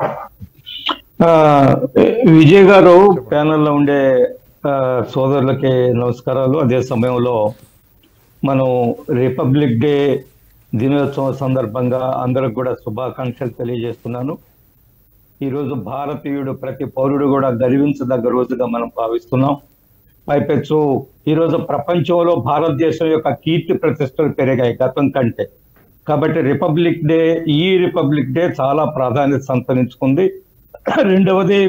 ఆ, విజయ్ గారు ప్యానెల్లో ఉండే ఆ, సోదరులకి నమస్కారాలు అదే సమయంలో మనం రిపబ్లిక్ డే దినోత్సవం సందర్భంగా అందరికి కూడా శుభాకాంక్షలు తెలియజేస్తున్నాను ఈరోజు భారతీయుడు ప్రతి పౌరుడు కూడా గర్వించదగ్గ రోజుగా మనం భావిస్తున్నాం పైపెచ్చు ఈరోజు ప్రపంచంలో భారతదేశం యొక్క కీర్తి ప్రతిష్టలు పెరిగాయి గతం కంటే కాబట్టి రిపబ్లిక్ డే ఈ రిపబ్లిక్ డే చాలా ప్రాధాన్యత సంతరించుకుంది రెండవది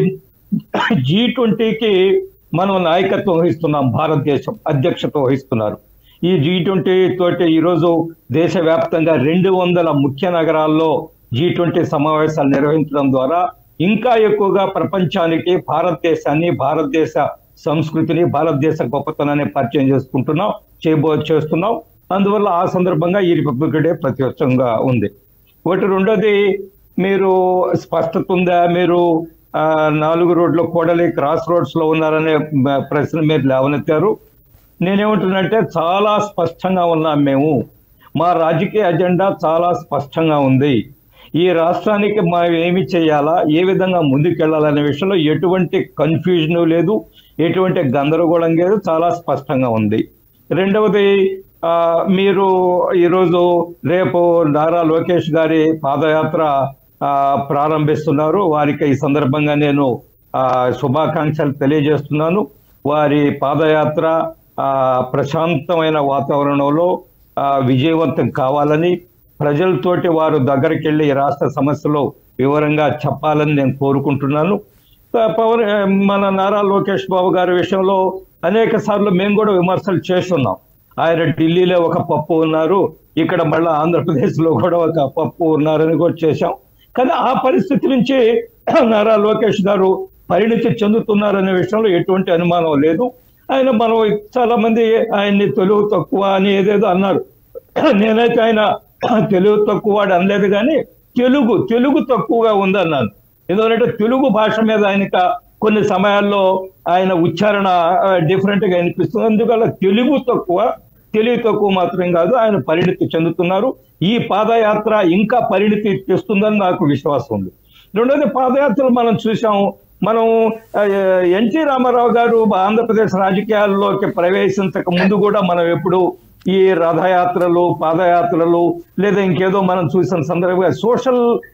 జీ ట్వంటీకి మనం నాయకత్వం వహిస్తున్నాం భారతదేశం అధ్యక్షత వహిస్తున్నారు ఈ జీ ట్వంటీ తోటి ఈరోజు దేశవ్యాప్తంగా రెండు వందల ముఖ్య నగరాల్లో జీ ట్వంటీ సమావేశాలు నిర్వహించడం ద్వారా ఇంకా ఎక్కువగా ప్రపంచానికి భారతదేశాన్ని భారతదేశ సంస్కృతిని భారతదేశ గొప్పతనాన్ని పరిచయం చేసుకుంటున్నాం చేయబో చేస్తున్నాం అందువల్ల ఆ సందర్భంగా ఈ రిపబ్లిక్ డే ప్రత్యక్షంగా ఉంది ఒకటి రెండోది మీరు స్పష్టత ఉందా మీరు ఆ, నాలుగు రోడ్ల కూడలి క్రాస్ రోడ్స్ లో ఉన్నారనే మ, ప్రశ్న మీరు లేవనెత్తారు నేనేమంటున్నంటే చాలా స్పష్టంగా ఉన్నాం మేము మా రాజకీయ అజెండా చాలా స్పష్టంగా ఉంది ఈ రాష్ట్రానికి మనం ఏమి చేయాలా ఏ విధంగా ముందుకెళ్లాలనే విషయంలో ఎటువంటి కన్ఫ్యూజన్ లేదు ఎటువంటి గందరగోళం లేదు చాలా స్పష్టంగా ఉంది రెండవది ఆ, మీరు ఈరోజు రేపు నారా లోకేష్ గారి పాదయాత్ర ఆ, ప్రారంభిస్తున్నారు వారికి ఈ సందర్భంగా నేను ఆ, శుభాకాంక్షలు తెలియజేస్తున్నాను వారి పాదయాత్ర ఆ, ప్రశాంతమైన వాతావరణంలో ఆ, విజయవంతం కావాలని ప్రజలతోటి వారు దగ్గరికి వెళ్ళి ఈ రాష్ట్ర సమస్యలు వివరంగా చెప్పాలని నేను కోరుకుంటున్నాను ఆ, పవన్ ఆ, మన నారా లోకేష్ బాబు గారి విషయంలో అనేక సార్లు మేము కూడా విమర్శలు చేస్తున్నాం ఆయన ఢిల్లీలో ఒక పప్పు ఉన్నారు ఇక్కడ మళ్ళీ ఆంధ్రప్రదేశ్ లో కూడా ఒక పప్పు ఉన్నారని కూడా చేశాం కానీ ఆ పరిస్థితి నుంచి నారా లోకేష్ గారు పరిణితి చెందుతున్నారనే విషయంలో ఎటువంటి అనుమానం లేదు ఆయన మనం చాలా మంది ఆయన్ని తెలుగు తక్కువ అని ఏదేదో అన్నారు నేనైతే ఆయన తెలుగు తక్కువ వాడు అనలేదు కానీ తెలుగు తెలుగు తక్కువగా ఉందన్నాను ఎందుకంటే తెలుగు భాష మీద ఆయనక కొన్ని సమయాల్లో ఆయన ఉచ్చారణ డిఫరెంట్ గా అనిపిస్తుంది అందువల్ల తెలుగు తక్కువ తెలివి తక్కువ మాత్రం కాదు ఆయన పరిణితి చెందుతున్నారు ఈ పాదయాత్ర ఇంకా పరిణితి తెస్తుందని నాకు విశ్వాసం ఉంది రెండోది పాదయాత్రలు మనం చూసాం మనం ఆ, ఎన్టీ రామారావు గారు ఆంధ్రప్రదేశ్ రాజకీయాల్లోకి ప్రవేశించక ముందు కూడా మనం ఎప్పుడు ఈ రథయాత్రలు పాదయాత్రలు లేదా ఇంకేదో మనం చూసిన సందర్భంగా సోషల్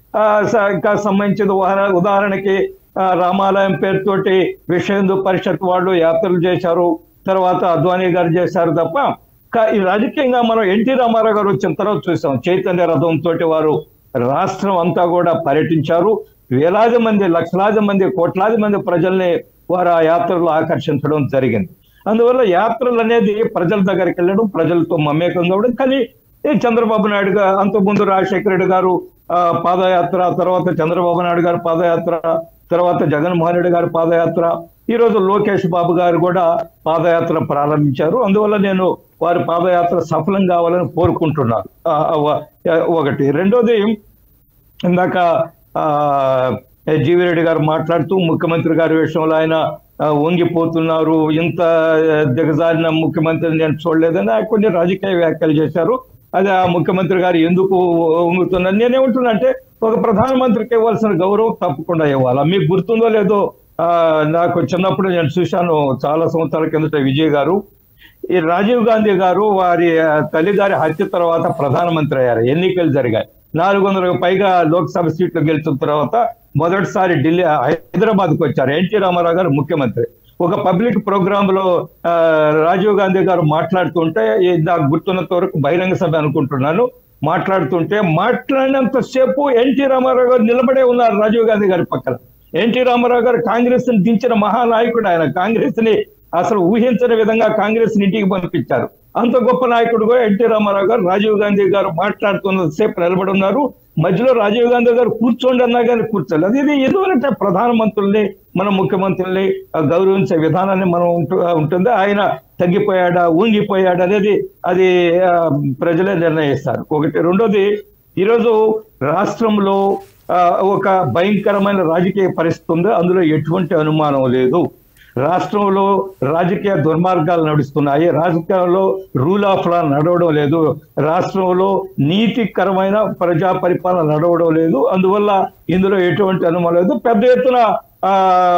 ఆ, స- ఇంకా సంబంధించిన ఉదాహరణ ఉదాహరణకి ఆ, రామాలయం పేరుతోటి విశ్వ హిందూ పరిషత్ వాళ్ళు యాత్రలు చేశారు తర్వాత అద్వానీ గారు చేశారు తప్ప కా- ఈ రాజకీయంగా మనం ఎన్టీ రామారావు గారు వచ్చిన తర్వాత చూసాం చైతన్య రథం తోటి వారు రాష్ట్రం అంతా కూడా పర్యటించారు వేలాది మంది లక్షలాది మంది కోట్లాది మంది ప్రజల్ని వారు ఆ యాత్రలో ఆకర్షించడం జరిగింది అందువల్ల యాత్రలు అనేది ప్రజల దగ్గరికి వెళ్ళడం ప్రజలతో మమేకం కావడం కానీ ఈ చంద్రబాబు నాయుడు గారు అంతకుముందు రాజశేఖర రెడ్డి గారు ఆ, పాదయాత్ర తర్వాత చంద్రబాబు నాయుడు గారు పాదయాత్ర తర్వాత జగన్మోహన్ రెడ్డి గారు పాదయాత్ర ఈ రోజు లోకేష్ బాబు గారు కూడా పాదయాత్ర ప్రారంభించారు అందువల్ల నేను వారి పాదయాత్ర సఫలం కావాలని కోరుకుంటున్నాను ఆ, వ- ఒకటి రెండోది ఇందాక ఆ, జీవి రెడ్డి గారు మాట్లాడుతూ ముఖ్యమంత్రి గారి విషయంలో ఆయన ఆ, వంగిపోతున్నారు ఇంత దిగజారిన ముఖ్యమంత్రి నేను చూడలేదని ఆయన కొన్ని రాజకీయ వ్యాఖ్యలు చేశారు అది ఆ ముఖ్యమంత్రి గారు ఎందుకు వంగుతున్నారు నేనేమంటున్నా అంటే ఒక ప్రధానమంత్రికి ఇవ్వాల్సిన గౌరవం తప్పకుండా ఇవ్వాలి మీకు గుర్తుందో లేదో ఆ, నాకు చిన్నప్పుడు నేను చూశాను చాలా సంవత్సరాల కిందట విజయ్ గారు ఈ రాజీవ్ గాంధీ గారు వారి ఆ, తల్లి గారి హత్య తర్వాత ప్రధానమంత్రి అయ్యారు ఎన్నికలు జరిగాయి నాలుగు వందలకు పైగా లోక్సభ సీట్లు గెలిచిన తర్వాత మొదటిసారి ఢిల్లీ హైదరాబాద్కు వచ్చారు ఎన్టీ రామారావు గారు ముఖ్యమంత్రి ఒక పబ్లిక్ ప్రోగ్రామ్ లో ఆ, రాజీవ్ గాంధీ గారు మాట్లాడుతుంటే ఈ నాకు గుర్తున్నంత వరకు బహిరంగ సభ అనుకుంటున్నాను మాట్లాడుతుంటే మాట్లాడినంత సేపు ఎన్టీ రామారావు గారు నిలబడే ఉన్నారు రాజీవ్ గాంధీ గారి పక్కన ఎన్టీ రామారావు గారు కాంగ్రెస్ ని దించిన మహానాయకుడు ఆయన కాంగ్రెస్ ని అసలు ఊహించని విధంగా కాంగ్రెస్ ని ఇంటికి పంపించారు అంత గొప్ప నాయకుడు కూడా ఎన్టీ రామారావు గారు రాజీవ్ గాంధీ గారు మాట్లాడుతున్నంత సేపు నిలబడి ఉన్నారు మధ్యలో రాజీవ్ గాంధీ గారు కూర్చోండి అన్నా కానీ కూర్చోలేదు అది ఇది ఎందుకంటే ప్రధానమంత్రుల్ని మన ముఖ్యమంత్రుల్ని ఆ, గౌరవించే విధానాన్ని మనం ఉంటు- ఉంటుంది ఆయన తగ్గిపోయాడా ఊంగిపోయాడా అనేది అది ఆ, ప్రజలే నిర్ణయిస్తారు ఒకటి రెండోది ఈరోజు రాష్ట్రంలో ఆ, ఒక భయంకరమైన రాజకీయ పరిస్థితి ఉంది అందులో ఎటువంటి అనుమానం లేదు రాష్ట్రంలో రాజకీయ దుర్మార్గాలు నడుస్తున్నాయి రాజకీయాల్లో రూల్ ఆఫ్ లా నడవడం లేదు రాష్ట్రంలో నీతికరమైన ప్రజా పరిపాలన నడవడం లేదు అందువల్ల ఇందులో ఎటువంటి అనుమానం లేదు పెద్ద ఎత్తున ఆ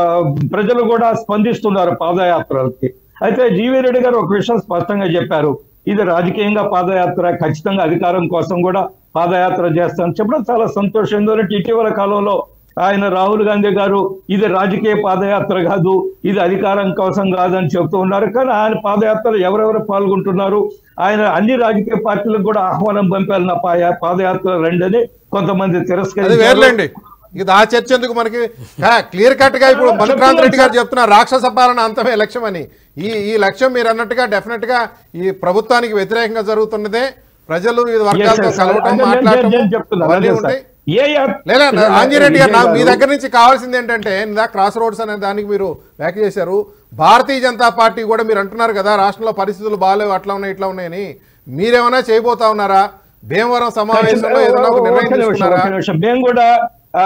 ప్రజలు కూడా స్పందిస్తున్నారు పాదయాత్రలకి అయితే జీవీ రెడ్డి గారు ఒక విషయం స్పష్టంగా చెప్పారు ఇది రాజకీయంగా పాదయాత్ర ఖచ్చితంగా అధికారం కోసం కూడా పాదయాత్ర చేస్తాను చెప్పడం చాలా సంతోషం ఎందుకంటే ఇటీవల కాలంలో ఆయన రాహుల్ గాంధీ గారు ఇది రాజకీయ పాదయాత్ర కాదు ఇది అధికారం కోసం కాదని చెబుతూ ఉన్నారు కానీ ఆయన పాదయాత్రలో ఎవరెవరు పాల్గొంటున్నారు ఆయన అన్ని రాజకీయ పార్టీలకు కూడా ఆహ్వానం పంపారు నా పాయ- పాదయాత్ర రండని కొంతమంది అది తిరస్కరించారు వేర్లేండి ఇది ఆ చర్చ ఎందుకు మనకి క్లియర్ కట్ గా ఇప్పుడు మల్లికాంత్ రెడ్డి గారు చెప్తున్నారు రాక్షస పాలన అంతమే లక్ష్యం అని ఈ ఈ లక్ష్యం మీరు అన్నట్టుగా డెఫినెట్ గా ఈ ప్రభుత్వానికి వ్యతిరేకంగా జరుగుతున్నదే ప్రజలు వివిధ వర్గాలతో Yes, sir. కలవటం అంటే నేను- మాట్లాడటం నేను చెప్తున్నాను, అవన్నీ అదే సార్. ఉంటాయి ఏ యాత్- లేదా ఆంజనేయుడు గారు నా- మీ విజయ్ దగ్గర నుంచి కావాల్సింది ఏంటంటే ఇందా క్రాస్ రోడ్స్ అనే దానికి మీరు వ్యాఖ్య చేశారు భారతీయ జనతా పార్టీ కూడా మీరు అంటున్నారు కదా రాష్ట్రంలో పరిస్థితులు బాగాలేవు అట్లా ఉన్నాయి ఇట్లా ఉన్నాయని మీరేమైనా చేయబోతా ఉన్నారా భీమవరం సమావేశంలో ఏదైనా ఒక నిర్ణయం ఒక్క నిమిషం, తీసుకున్నారా ఒక్క నిమిషం. మేము కూడా ఆ,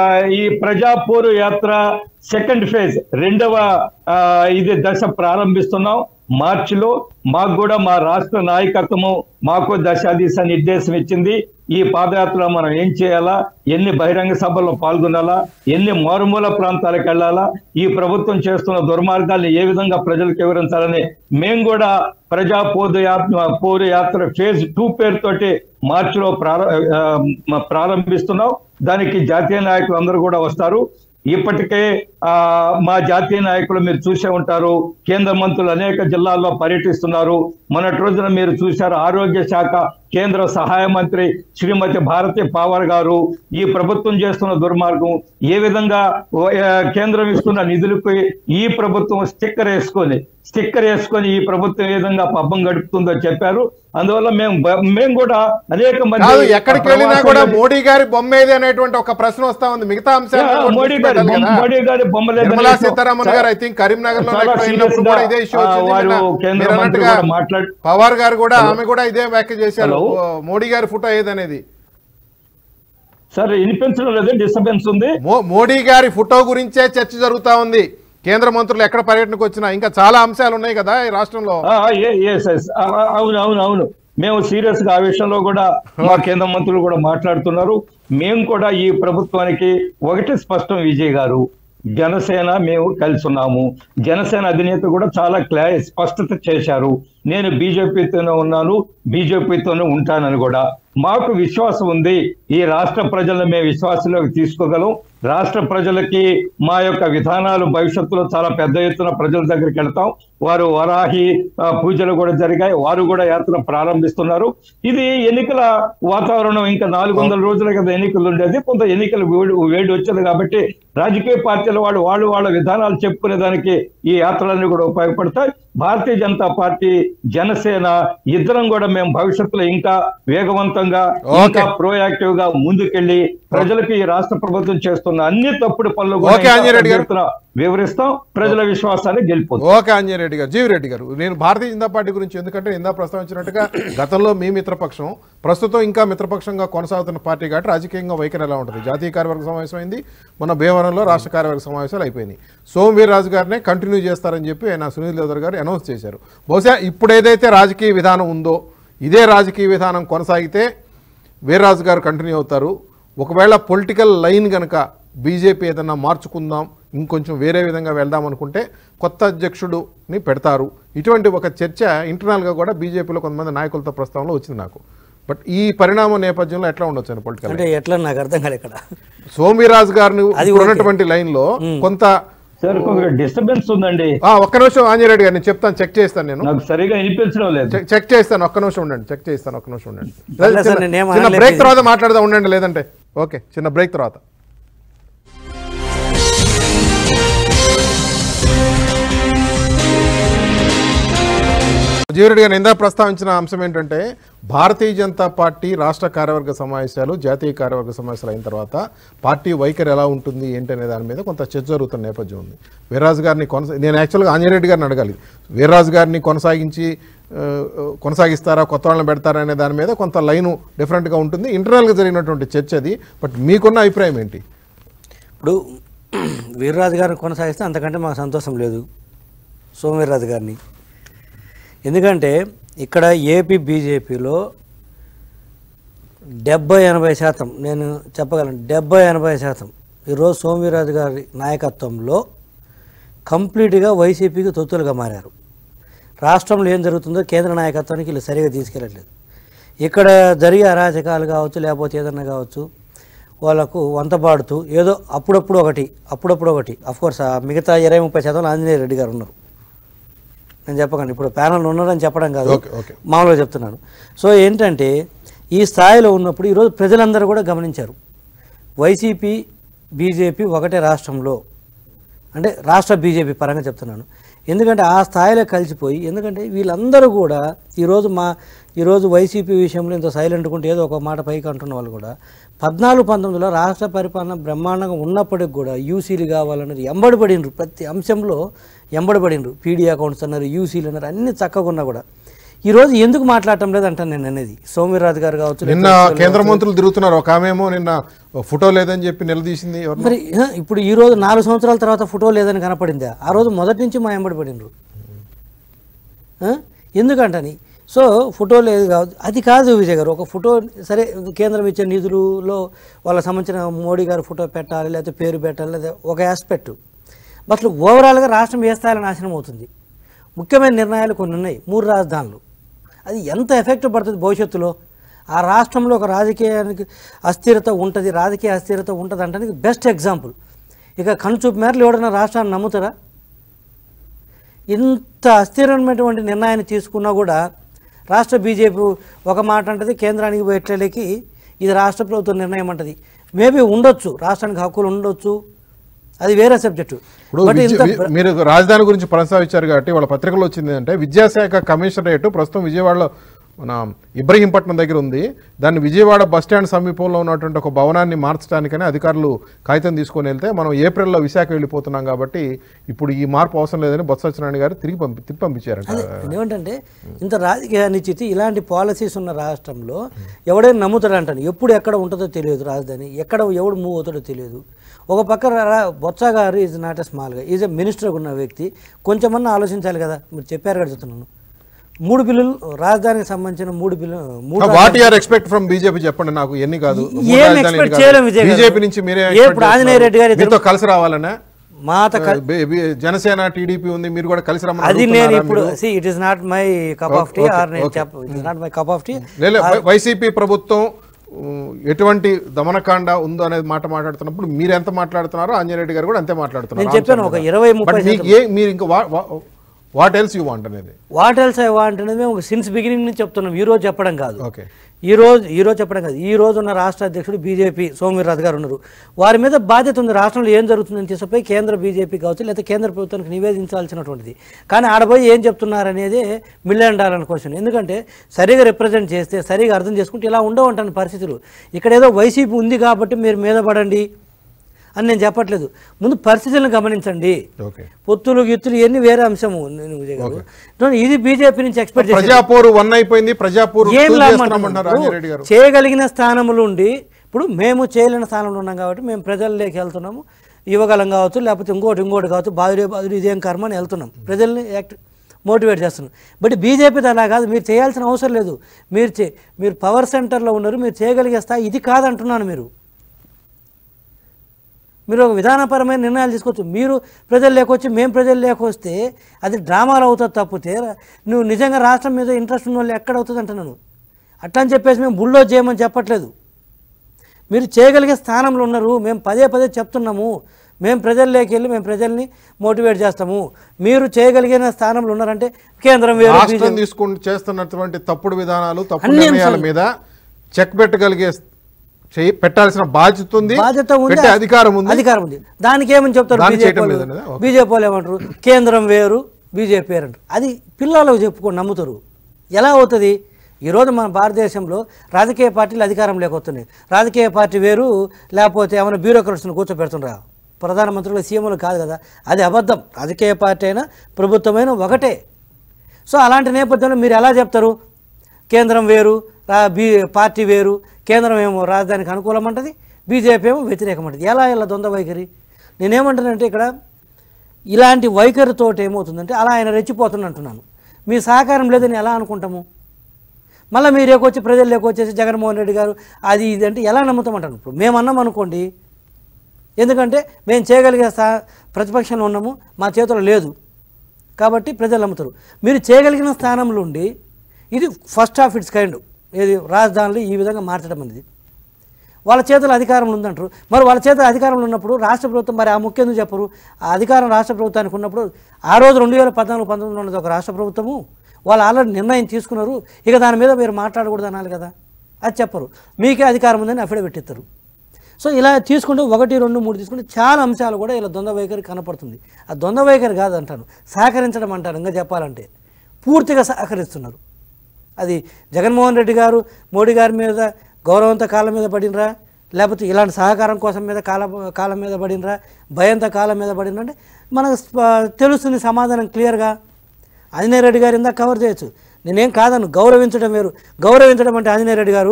ఈ ప్రజా పోరు యాత్ర సెకండ్ ఫేజ్ రెండవ ఆ, ఇది దశ ప్రారంభిస్తున్నాం మార్చిలో మాకు కూడా మా రాష్ట్ర నాయకత్వము మాకు దశ దిశ నిర్దేశం ఇచ్చింది ఈ పాదయాత్ర మనం ఏం చేయాలా ఎన్ని బహిరంగ సభల్లో పాల్గొనాలా ఎన్ని మారుమూల ప్రాంతాలకు వెళ్ళాలా ఈ ప్రభుత్వం చేస్తున్న దుర్మార్గాల్ని ఏ విధంగా ప్రజలకు వివరించాలని మేము కూడా ప్రజా పోదు యాత్ర పోరు యాత్ర ఫేజ్ టూ పేరుతోటి మార్చిలో ప్రార ఆ, మ- ప్రారంభిస్తున్నాం దానికి జాతీయ నాయకులు అందరూ కూడా వస్తారు ఇప్పటికే ఆ మా జాతీయ నాయకులు మీరు చూసే ఉంటారు కేంద్ర మంత్రులు అనేక జిల్లాల్లో పర్యటిస్తున్నారు మొన్నటి రోజున మీరు చూశారు ఆరోగ్య శాఖ కేంద్ర సహాయ మంత్రి శ్రీమతి భారతి పావర్ గారు ఈ ప్రభుత్వం చేస్తున్న దుర్మార్గం ఏ విధంగా ఓ- ఆ, కేంద్రం ఇస్తున్న నిధులకు ఈ ప్రభుత్వం స్టిక్కర్ వేసుకొని స్టిక్కర్ వేసుకొని ఈ ప్రభుత్వం ఏ విధంగా పబ్బం గడుపుతుందో చెప్పారు అందువల్ల మేము బ- మేము కూడా అనేక మంది కాదు ఎక్కడికి వెళ్ళినా కూడా ప్రవాసులు- మోడీ గారి బొమ్మ ఏది అనేటువంటి ఒక ప్రశ్న వస్తా ఉంది మిగతా అంశాలు యా, కూడా మోడీ దృష్టి గారి పెట్టాలి బొమ్మ- కదా. మోడీ గారి బొమ్మ లేదని నిర్మలా నేను- సీతారామన్ గారు ఐ థింక్ కరీంనగర్ లో చాలా ఎక్కడో serious వెళ్ళినప్పుడు గా, కూడా ఇదే ఇష్యూ ఆ, వచ్చింది వారు నిన్న కేంద్ర మీరు మంత్రి అన్నట్టుగా కూడా మాట్లాడి పవార్ గారు కూడా ఆమె కూడా ఇదే వ్యాఖ్య చేశారు హలో. ఓ, మోడీ గారి ఫోటో ఏదనేది సార్ వినిపించడం లేదు డిస్టర్బెన్స్ ఉంది మో- మోడీ గారి ఫోటో గురించే చర్చ జరుగుతా ఉంది కేంద్ర మంత్రులు ఎక్కడ పర్యటనకు వచ్చినా ఇంకా చాలా అంశాలు ఉన్నాయి కదా ఈ రాష్ట్రంలో ఆ, ఏ- yes, yes. ఆ, ఆ, అవును అవును అవును మేము సీరియస్ గా ఆ విషయంలో కూడా మా కేంద్ర మంత్రులు కూడా మాట్లాడుతున్నారు మేము కూడా ఈ ప్రభుత్వానికి ఒకటి స్పష్టం విజయ్ గారు జనసేన మేము కలిసి ఉన్నాము జనసేన అధినేత కూడా చాలా క్లా స్పష్టత చేశారు నేను బీజేపీతోనే ఉన్నాను బీజేపీతోనే ఉంటానని కూడా మాకు విశ్వాసం ఉంది ఈ రాష్ట్ర ప్రజలను మేము విశ్వాసంలోకి తీసుకోగలం రాష్ట్ర ప్రజలకి మా యొక్క విధానాలు భవిష్యత్తులో చాలా పెద్ద ఎత్తున ప్రజల దగ్గరికి వెళ్తాం వారు వరాహి ఆ, పూజలు కూడా జరిగాయి వారు కూడా యాత్ర ప్రారంభిస్తున్నారు ఇది ఎన్నికల వాతావరణం ఇంకా నాలుగు వందల రోజుల కదా ఎన్నికలు ఉండేది కొంత ఎన్నికలు వేడి వేడి వచ్చింది కాబట్టి రాజకీయ పార్టీల వాళ్ళు వాళ్ళు వాళ్ళ విధానాలు చెప్పుకునే దానికి ఈ యాత్రలన్నీ కూడా ఉపయోగపడతాయి భారతీయ జనతా పార్టీ జనసేన ఇద్దరం కూడా మేము భవిష్యత్తులో ఇంకా వేగవంతంగా ఇంకా ప్రోయాక్టివ్ గా ముందుకెళ్లి ప్రజలకు ఈ రాష్ట్ర ప్రభుత్వం చేస్తున్న అన్ని తప్పుడు పనులు కూడా ఓకే, ఇంకా ఆంజనేయుడు గారు. పెద్ద ఎత్తున వివరిస్తాం ప్రజల విశ్వాసాన్ని గెలుపొందుతాం ఓకే అంజయరెడ్డి గారు జీవిరెడ్డి గారు నేను భారతీయ జనతా పార్టీ గురించి ఎందుకంటే ఇందా ప్రస్తావించినట్టుగా గతంలో మీ మిత్రపక్షం ప్రస్తుతం ఇంకా మిత్రపక్షంగా కొనసాగుతున్న పార్టీ కాబట్టి రాజకీయంగా వైఖరి ఎలా ఉంటుంది జాతీయ కార్యవర్గ సమావేశం అయింది మన భీమవరంలో రాష్ట్ర కార్యవర్గ సమావేశాలు అయిపోయినాయి సోము వీర్రాజు గారినే కంటిన్యూ చేస్తారని చెప్పి ఆయన సునీల్ దేవదర్ గారు అనౌన్స్ చేశారు బహుశా ఇప్పుడు ఏదైతే రాజకీయ విధానం ఉందో ఇదే రాజకీయ విధానం కొనసాగితే వీర్రాజు గారు కంటిన్యూ అవుతారు ఒకవేళ పొలిటికల్ లైన్ కనుక బీజేపీ ఏదన్నా మార్చుకుందాం ఇంకొంచెం వేరే విధంగా వెళ్దాం అనుకుంటే కొత్త అధ్యక్షుడుని పెడతారు ఇటువంటి ఒక చర్చ ఇంటర్నల్గా కూడా బీజేపీలో కొంతమంది నాయకులతో ప్రస్తావనలో వచ్చింది నాకు బట్ ఈ పరిణామం నేపథ్యంలో ఎట్లా ఉండొచ్చు అని పొలిటికల్ అంటే ఎట్లా నాకు అర్థం కాదు ఇక్కడ సోమిరాజు గారిని అది ఇప్పుడు ఓకే. ఉన్నటువంటి లైన్లో కొంత సార్ కొంచెం డిస్టర్బెన్స్ ఉందండి ఆ, ఒక్క నిమిషం ఆంజనేయుడు గారు నేను చెప్తాను చెక్ చేస్తాను నేను నాకు సరిగా వినిపించడం లేదు చెక్- చెక్ చేస్తాను ఒక్క నిమిషం ఉండండి చెక్ చేస్తాను ఒక్క నిమిషం ఉండండి పర్లేదు సార్, చిన్న- నేనేం చిన్న అనలేదు. బ్రేక్ తర్వాత మాట్లాడదాం ఉండండి లేదంటే ఓకే చిన్న బ్రేక్ తర్వాత జీవరెడ్డి గారు ఇందా ప్రస్తావించిన అంశం ఏంటంటే భారతీయ జనతా పార్టీ రాష్ట్ర కార్యవర్గ సమావేశాలు జాతీయ కార్యవర్గ సమావేశాలు అయిన తర్వాత పార్టీ వైఖరి ఎలా ఉంటుంది ఏంటి అనే దాని మీద కొంత చర్చ జరుగుతున్న నేపథ్యం ఉంది వీర్రాజు గారిని కొనసా నేను యాక్చువల్గా ఆంజనేయుడు గారిని అడగాలి వీర్రాజు గారిని కొనసాగించి ఆ, కొనసాగిస్తారా కొత్త వాళ్ళని పెడతారా అనే దాని మీద కొంత లైను డిఫరెంట్గా ఉంటుంది ఇంటర్నల్గా జరిగినటువంటి చర్చ అది బట్ మీకున్న అభిప్రాయం ఏంటి ఇప్పుడు వీర్రాజు గారిని కొనసాగిస్తే అంతకంటే మాకు సంతోషం లేదు సోమవీర్రాజు గారిని ఎందుకంటే ఇక్కడ ఏపీ బీజేపీలో డెబ్బై ఎనభై శాతం నేను చెప్పగలను డెబ్బై ఎనభై శాతం ఈరోజు సోమవీర్రాజు గారి నాయకత్వంలో కంప్లీట్గా వైసీపీకి తొత్తులుగా మారారు రాష్ట్రంలో ఏం జరుగుతుందో కేంద్ర నాయకత్వానికి వీళ్ళు సరిగా తీసుకెళ్ళట్లేదు ఇక్కడ జరిగే అరాచకాలు కావచ్చు లేకపోతే ఏదన్నా కావచ్చు వాళ్ళకు వంతపాడుతూ ఏదో అప్పుడప్పుడు ఒకటి అప్పుడప్పుడు ఒకటి అఫ్కోర్స్ ఆ మిగతా ఇరవై ముప్పై శాతం ఆంజనేయ రెడ్డి గారు ఉన్నారు నేను చెప్పకండి ఇప్పుడు ప్యానల్ ఉన్నారని చెప్పడం కాదు ఓకే, ఓకే. మామూలుగా చెప్తున్నాను సో ఏంటంటే ఈ స్థాయిలో ఉన్నప్పుడు ఈరోజు ప్రజలందరూ కూడా గమనించారు వైసీపీ బీజేపీ ఒకటే రాష్ట్రంలో అంటే రాష్ట్ర బీజేపీ పరంగా చెప్తున్నాను ఎందుకంటే ఆ స్థాయిలో కలిసిపోయి ఎందుకంటే వీళ్ళందరూ కూడా ఈరోజు మా ఈరోజు వైసీపీ విషయంలో ఇంత సైలెంట్ ఉంటే ఏదో ఒక మాట పైకి అంటున్న వాళ్ళు కూడా పద్నాలుగు పంతొమ్మిదిలో రాష్ట్ర పరిపాలన బ్రహ్మాండంగా ఉన్నప్పటికి కూడా యూసీలు కావాలన్నది ఎంబడిపడినరు ప్రతి అంశంలో ఎంబడిపడినరు పీడీ అకౌంట్స్ అన్నారు యూసీలు అన్నారు అన్ని చక్కగా ఉన్నా కూడా ఈరోజు ఎందుకు మాట్లాడటం లేదు అంటాను నేను అనేది సోమవీర్రాజు గారు కావచ్చు నిన్న లేకపోతే కేంద్ర మంత్రులు తిరుగుతున్నారు ఒక ఆమెమో నిన్న ఫోటో లేదని చెప్పి నిలదీసింది ఎవరినో? మరి ఆ, ఇప్పుడు ఈ రోజు నాలుగు సంవత్సరాల తర్వాత ఫోటో లేదని కనపడిందా ఆ రోజు మొదటి నుంచి మా ఎంబడి పడినరు ఆ? ఎందుకంటని సో ఫోటో లేదు కాదు అది కాదు విజయ్ గారు ఒక ఫోటో సరే కేంద్రం ఇచ్చే నిధులలో వాళ్ళకి సంబంధించిన మోడీ గారు ఫోటో పెట్టాలి లేకపోతే పేరు పెట్టాలి లేదా ఒక ఆస్పెక్ట్ బట్ ఓవరాల్గా రాష్ట్రం ఏ స్థాయిలో నాశనం అవుతుంది ముఖ్యమైన నిర్ణయాలు కొన్ని ఉన్నాయి మూడు రాజధానులు అది ఎంత ఎఫెక్ట్ పడుతుంది భవిష్యత్తులో ఆ రాష్ట్రంలో ఒక రాజకీయానికి అస్థిరత ఉంటుంది రాజకీయ అస్థిరత ఉంటుంది అంటే బెస్ట్ ఎగ్జాంపుల్ ఇక కనుచూపు మేరలు ఎవడన్నా రాష్ట్రాన్ని నమ్ముతారా ఇంత అస్థిరమైనటువంటి నిర్ణయాన్ని తీసుకున్నా కూడా రాష్ట్ర బీజేపీ ఒక మాట అంటది కేంద్రానికి పోయేట్లకి ఇది రాష్ట్ర ప్రభుత్వం నిర్ణయం అంటది మేబీ ఉండొచ్చు రాష్ట్రానికి హక్కులు ఉండొచ్చు అది వేరే సబ్జెక్టు ఇప్పుడు బట్ విద్య- ఇంత వి- మీరు రాజధాని గురించి ప్రస్తావించారు కాబట్టి వాళ్ళ పత్రికలో వచ్చింది అంటే విద్యాశాఖ కమిషనరేట్ ప్రస్తుతం విజయవాడలో మన ఇబ్రహీంపట్నం దగ్గర ఉంది దాన్ని విజయవాడ బస్ స్టాండ్ సమీపంలో ఉన్నటువంటి ఒక భవనాన్ని మార్చడానికని అధికారులు కాగితం తీసుకొని వెళ్తే మనం ఏప్రిల్లో విశాఖ వెళ్ళిపోతున్నాం కాబట్టి ఇప్పుడు ఈ మార్పు అవసరం లేదని బొత్స సత్యనారాయణ గారు తిరిగి పంపి తిప్పి పంపించారంట ఏమంటే ఇంత రాజకీయ అనిశ్చితి ఇలాంటి పాలసీస్ ఉన్న రాష్ట్రంలో ఎవడైనా నమ్ముతాడంటాను ఎప్పుడు ఎక్కడ ఉంటుందో తెలియదు రాజధాని ఎక్కడ ఎవడు మూవ్ అవుతాడో తెలియదు ఒక పక్క రా- బొత్స గారు ఈజ్ నాట్ ఎ స్మాల్గా ఈజ్ ఎ మినిస్టర్ ఉన్న వ్యక్తి కొంచెమన్నా ఆలోచించాలి కదా మీరు చెప్పారు కదా చెప్తున్నాను మూడు బిల్లులు రాజధానికి సంబంధించిన మూడు బిల్లు మూడు what you are expect from BJP చెప్పండి నాకు ఎన్ని కాదు ఏం expect చేయలేం విజయ్ గారు. బీజేపీ నుంచి మీరే ఏ expect ఇప్పుడు ఆంజనేయ రెడ్డి గారు చేస్తున్నారు? మీతో కలిసి రావాలనే మాత క- బే- బే- జనసేన టీడీపీ ఉంది మీరు కూడా కలిసి రమ్మని అది నేను అడుగుతున్నారా ఇప్పుడు మీరు? See it is not my cup of tea Okay, ఆర్ నేను okay. చెప్ప it is not my cup of tea లేదు వై- వైసీపీ ప్రభుత్వం ఉమ్, ఎటువంటి దమనకాండ ఉందో అనేది మాట మాట్లాడుతున్నప్పుడు మీరు ఎంత మాట్లాడుతున్నారో ఆంజనేయుడు గారు కూడా అంతే మాట్లాడుతున్నారు నేను చెప్పాను ఒక ఇరవై ముప్పై బట్ మీకు ఏ మీరు ఇంకా వాట్ ఎల్స్ యూ వాంట్ అనేది వాట్ ఎల్స్ ఐ వాంట్ అనేది మేము సిన్స్ బిగినింగ్ నుంచి చెప్తున్నాం ఈ రోజు చెప్పడం కాదు ఓకే ఈ రోజు ఈ రోజు చెప్పడం కాదు ఈ రోజు ఉన్న రాష్ట్ర అధ్యక్షుడు బీజేపీ సోమవీర్రాజు గారు ఉన్నారు వారి మీద బాధ్యత ఉంది రాష్ట్రంలో ఏం జరుగుతుందని తీసుకుపోయి కేంద్ర బీజేపీ కావచ్చు లేకపోతే కేంద్ర ప్రభుత్వానికి నివేదించాల్సినటువంటిది కానీ ఆడపోయి ఏం చెప్తున్నారు అనేది మిలియన్ డాలర్ క్వశ్చన్ ఎందుకంటే సరిగా రిప్రజెంట్ చేస్తే సరిగా అర్థం చేసుకుంటే ఇలా ఉండవంటాను పరిస్థితులు ఇక్కడ ఏదో వైసీపీ ఉంది కాబట్టి మీరు మీద పడండి అని నేను చెప్పట్లేదు ముందు పరిస్థితులను గమనించండి ఓకే పొత్తులు గిత్తులు ఇవన్నీ వేరే అంశము నేను విజయ్ గారు. No, ఇది బీజేపీ నుంచి ఎక్స్పెక్ట్ చేసేది ప్రజాపోరు వన్ అయిపోయింది ప్రజాపోరు ఏం two లాభం చేస్తున్నామంటున్నారు అంటున్నారు? ఆంజనేయుడు గారు చేయగలిగిన స్థానంలో ఉండి ఇప్పుడు మేము చేయలేని స్థానంలో ఉన్నాం కాబట్టి మేము ప్రజల్లోకి వెళ్తున్నాము ఇవ్వగలం కావచ్చు లేకపోతే ఇంకోటి ఇంకోటి కావచ్చు బాధుడే బాధుడు ఇదేం కర్మ అని వెళ్తున్నాం ప్రజల్ని యాక్ట్ మోటివేట్ చేస్తున్నాం బట్ బీజేపీ అలా కాదు మీరు చేయాల్సిన అవసరం లేదు మీరు చే మీరు పవర్ సెంటర్లో ఉన్నారు మీరు చేయగలిగే స్థాయి ఇది కాదంటున్నాను మీరు మీరు ఒక విధానపరమైన నిర్ణయాలు తీసుకోవచ్చు మీరు ప్రజలు లేకొచ్చి మేము ప్రజలు లేకొస్తే అది డ్రామాలు అవుతుంది తప్పితే నువ్వు నిజంగా రాష్ట్రం మీద ఇంట్రెస్ట్ ఉన్న వాళ్ళు ఎక్కడ అవుతుంది అంటున్నాను అట్లా అని చెప్పేసి మేము బుల్లో చేయమని చెప్పట్లేదు మీరు చేయగలిగే స్థానంలో ఉన్నారు మేము పదే పదే చెప్తున్నాము మేము ప్రజల్లోకి వెళ్ళి మేము ప్రజల్ని మోటివేట్ చేస్తాము మీరు చేయగలిగిన స్థానంలో ఉన్నారంటే కేంద్రం వేరు రాష్ట్రం తీసుకుని చేస్తున్నటువంటి తప్పుడు విధానాలు తప్పుడు అన్ని నిర్ణయాల అంశాలు. మీద చెక్ పెట్టగలిగే చేయి- పెట్టాల్సిన బాధ్యత ఉంది బాధ్యత ఉంది పెట్టే అధికారం ఉంది అధికారం ఉంది దానికి ఏమని చెప్తారు దాన్ని బీజేపీ చేయటం వాళ్ళు? లేదనేదా? ఓకే. బీజేపీ వాళ్ళు ఏమంటారు కేంద్రం వేరు బీజేపీ వేరు అంటారు అది పిల్లలకు చెప్పుకొని నమ్ముతారు ఎలా అవుతుంది ఈరోజు మన భారతదేశంలో రాజకీయ పార్టీలు అధికారం లేకొస్తున్నాయి రాజకీయ పార్టీ వేరు లేకపోతే ఏమైనా బ్యూరోక్రట్స్ని కూర్చోపెడుతుండ్రా ప్రధానమంత్రులు సీఎంలు కాదు కదా అది అబద్ధం రాజకీయ పార్టీ అయినా ప్రభుత్వమైన ఒకటే సో అలాంటి నేపథ్యంలో మీరు ఎలా చెప్తారు కేంద్రం వేరు రా బీ పార్టీ వేరు కేంద్రం ఏమో రాజధానికి అనుకూలం అంటది బీజేపీ ఏమో వ్యతిరేకం అంటది ఎలా ఇలా ద్వంద్వ వైఖరి నేనేమంటానంటే ఇక్కడ ఇలాంటి వైఖరితోటి ఏమవుతుందంటే అలా ఆయన రెచ్చిపోతున్నా అంటున్నాను మీ సహకారం లేదని ఎలా అనుకుంటాము మళ్ళీ మీరు వచ్చి ప్రజలు వచ్చేసి జగన్మోహన్ రెడ్డి గారు అది ఇది అంటే ఎలా నమ్ముతామంటాను ఇప్పుడు మేము అన్నాం అనుకోండి ఎందుకంటే మేము చేయగలిగే సా ప్రతిపక్షంలో ఉన్నాము మా చేతిలో లేదు కాబట్టి ప్రజలు నమ్ముతారు మీరు చేయగలిగిన స్థానంలో ఉండి ఇది ఫస్ట్ ఆఫ్ ఇట్స్ కైండ్ ఏది రాజధానిలో ఈ విధంగా మార్చడం అనేది వాళ్ళ చేతుల అధికారంలో ఉందంటారు మరి వాళ్ళ చేతుల అధికారంలో ఉన్నప్పుడు రాష్ట్ర ప్రభుత్వం మరి ఆ ముఖ్యం ఎందుకు చెప్పరు ఆ అధికారం రాష్ట్ర ప్రభుత్వానికి ఉన్నప్పుడు ఆ రోజు రెండు వేల పద్నాలుగు పంతొమ్మిదిలో ఉన్నది ఒక రాష్ట్ర ప్రభుత్వము వాళ్ళు ఆల్రెడీ నిర్ణయం తీసుకున్నారు ఇక దాని మీద మీరు మాట్లాడకూడదు అనాలి కదా అది చెప్పరు మీకే అధికారం ఉందని అఫిడవిట్ ఇస్తారు సో ఇలా తీసుకుంటే ఒకటి రెండు మూడు తీసుకుంటే చాలా అంశాలు కూడా ఇలా ద్వంద్వ వైఖరి కనపడుతుంది ఆ ద్వంద్వ వైఖరి కాదంటాను సహకరించడం అంటారు ఇంకా చెప్పాలంటే పూర్తిగా సహకరిస్తున్నారు అది జగన్మోహన్ రెడ్డి గారు మోడీ గారి మీద గౌరవంతో కాళ్ళ మీద పడినరా లేకపోతే ఇలాంటి సహకారం కోసం మీద కాల కాలం మీద పడినరా భయంతో కాలం మీద పడినరా అంటే మనకు స్ప- తెలుస్తుంది సమాధానం క్లియర్గా ఆంజనేయ రెడ్డి గారు ఇందాక కవర్ చేయొచ్చు నేనేం కాదను గౌరవించడం వేరు గౌరవించడం అంటే ఆంజనేయ రెడ్డి గారు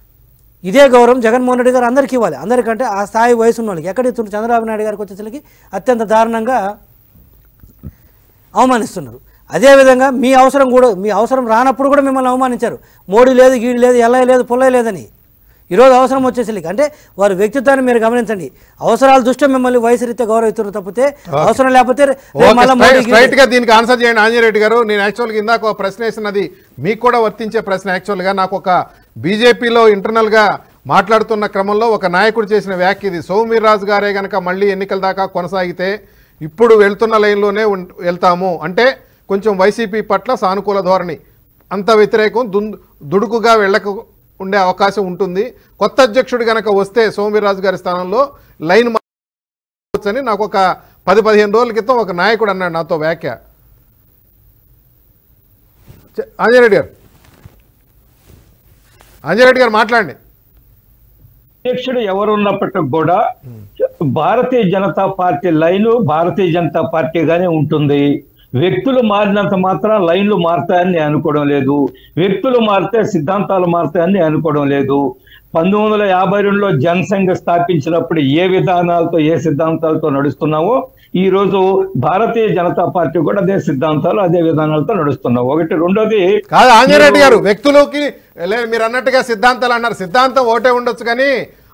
ఇదే గౌరవం జగన్మోహన్ రెడ్డి గారు అందరికీ ఇవ్వాలి అందరికంటే ఆ స్థాయి వయసు ఉన్న వాళ్ళకి ఎక్కడ ఇస్తున్నారు చంద్రబాబు నాయుడు గారికి వచ్చేసరికి అత్యంత దారుణంగా అవమానిస్తున్నారు అదేవిధంగా మీ అవసరం కూడా మీ అవసరం రానప్పుడు కూడా మిమ్మల్ని అవమానించారు మోడీ లేదు గీడి లేదు ఎల్లయ్య లేదు పుల్లయ్య లేదని ఈరోజు అవసరం వచ్చేసరికి అంటే వారి వ్యక్తిత్వాన్ని మీరు గమనించండి అవసరాల దృష్ట్యా మిమ్మల్ని వయసు రీత్యా గౌరవిస్తున్నారు తప్పితే అవసరం లేకపోతే రేపు మళ్ళా మోడీ గీడి- స్ట్రైట్ గా దీనికి ఆన్సర్ చేయండి ఆంజనేయుడు గారు నేను యాక్చువల్గా ఇందాక ఒక ప్రశ్న వేసినది మీకు కూడా వర్తించే ప్రశ్న యాక్చువల్గా నాకు ఒక బీజేపీలో ఇంటర్నల్ గా మాట్లాడుతున్న క్రమంలో ఒక నాయకుడు చేసిన వ్యాఖ్య ఇది సౌమీర్ రాజు గారే గనక మళ్ళీ ఎన్నికల దాకా కొనసాగితే ఇప్పుడు వెళ్తున్న లైన్లోనే ఉం- వెళ్తాము అంటే కొంచెం వైసీపీ పట్ల సానుకూల ధోరణి అంత వ్యతిరేకం దున్ దుడుకుగా వెళ్ళక ఉండే అవకాశం ఉంటుంది కొత్త అధ్యక్షుడు గనక వస్తే సోమవీర్రాజు గారి స్థానంలో లైన్ అని నాకు ఒక పది పదిహేను రోజుల క్రితం ఒక నాయకుడు అన్నాడు నాతో వ్యాఖ్య చె- ఆంజనేయుడు గారు ఆంజనేయుడు గారు మాట్లాడండి అధ్యక్షుడు ఎవరున్నప్పటికి కూడా భారతీయ జనతా పార్టీ లైను భారతీయ జనతా పార్టీగానే ఉంటుంది వ్యక్తులు మారినంత మాత్రం లైన్లు మారుతాయని నేను అనుకోవడం లేదు వ్యక్తులు మారితే సిద్ధాంతాలు మారుతాయని నేను అనుకోవడం లేదు పంతొమ్మిది వందల యాభై రెండులో జనసంఘ స్థాపించినప్పుడు ఏ విధానాలతో ఏ సిద్ధాంతాలతో నడుస్తున్నామో ఈ రోజు భారతీయ జనతా పార్టీ కూడా అదే సిద్ధాంతాలు అదే విధానాలతో నడుస్తున్నాం ఒకటి రెండోది కాదు ఆంజనేయుడు గారు వ్యక్తులకి లే మీరు అన్నట్టుగా సిద్ధాంతాలు అన్నారు సిద్ధాంతం ఒకటే ఉండొచ్చు కానీ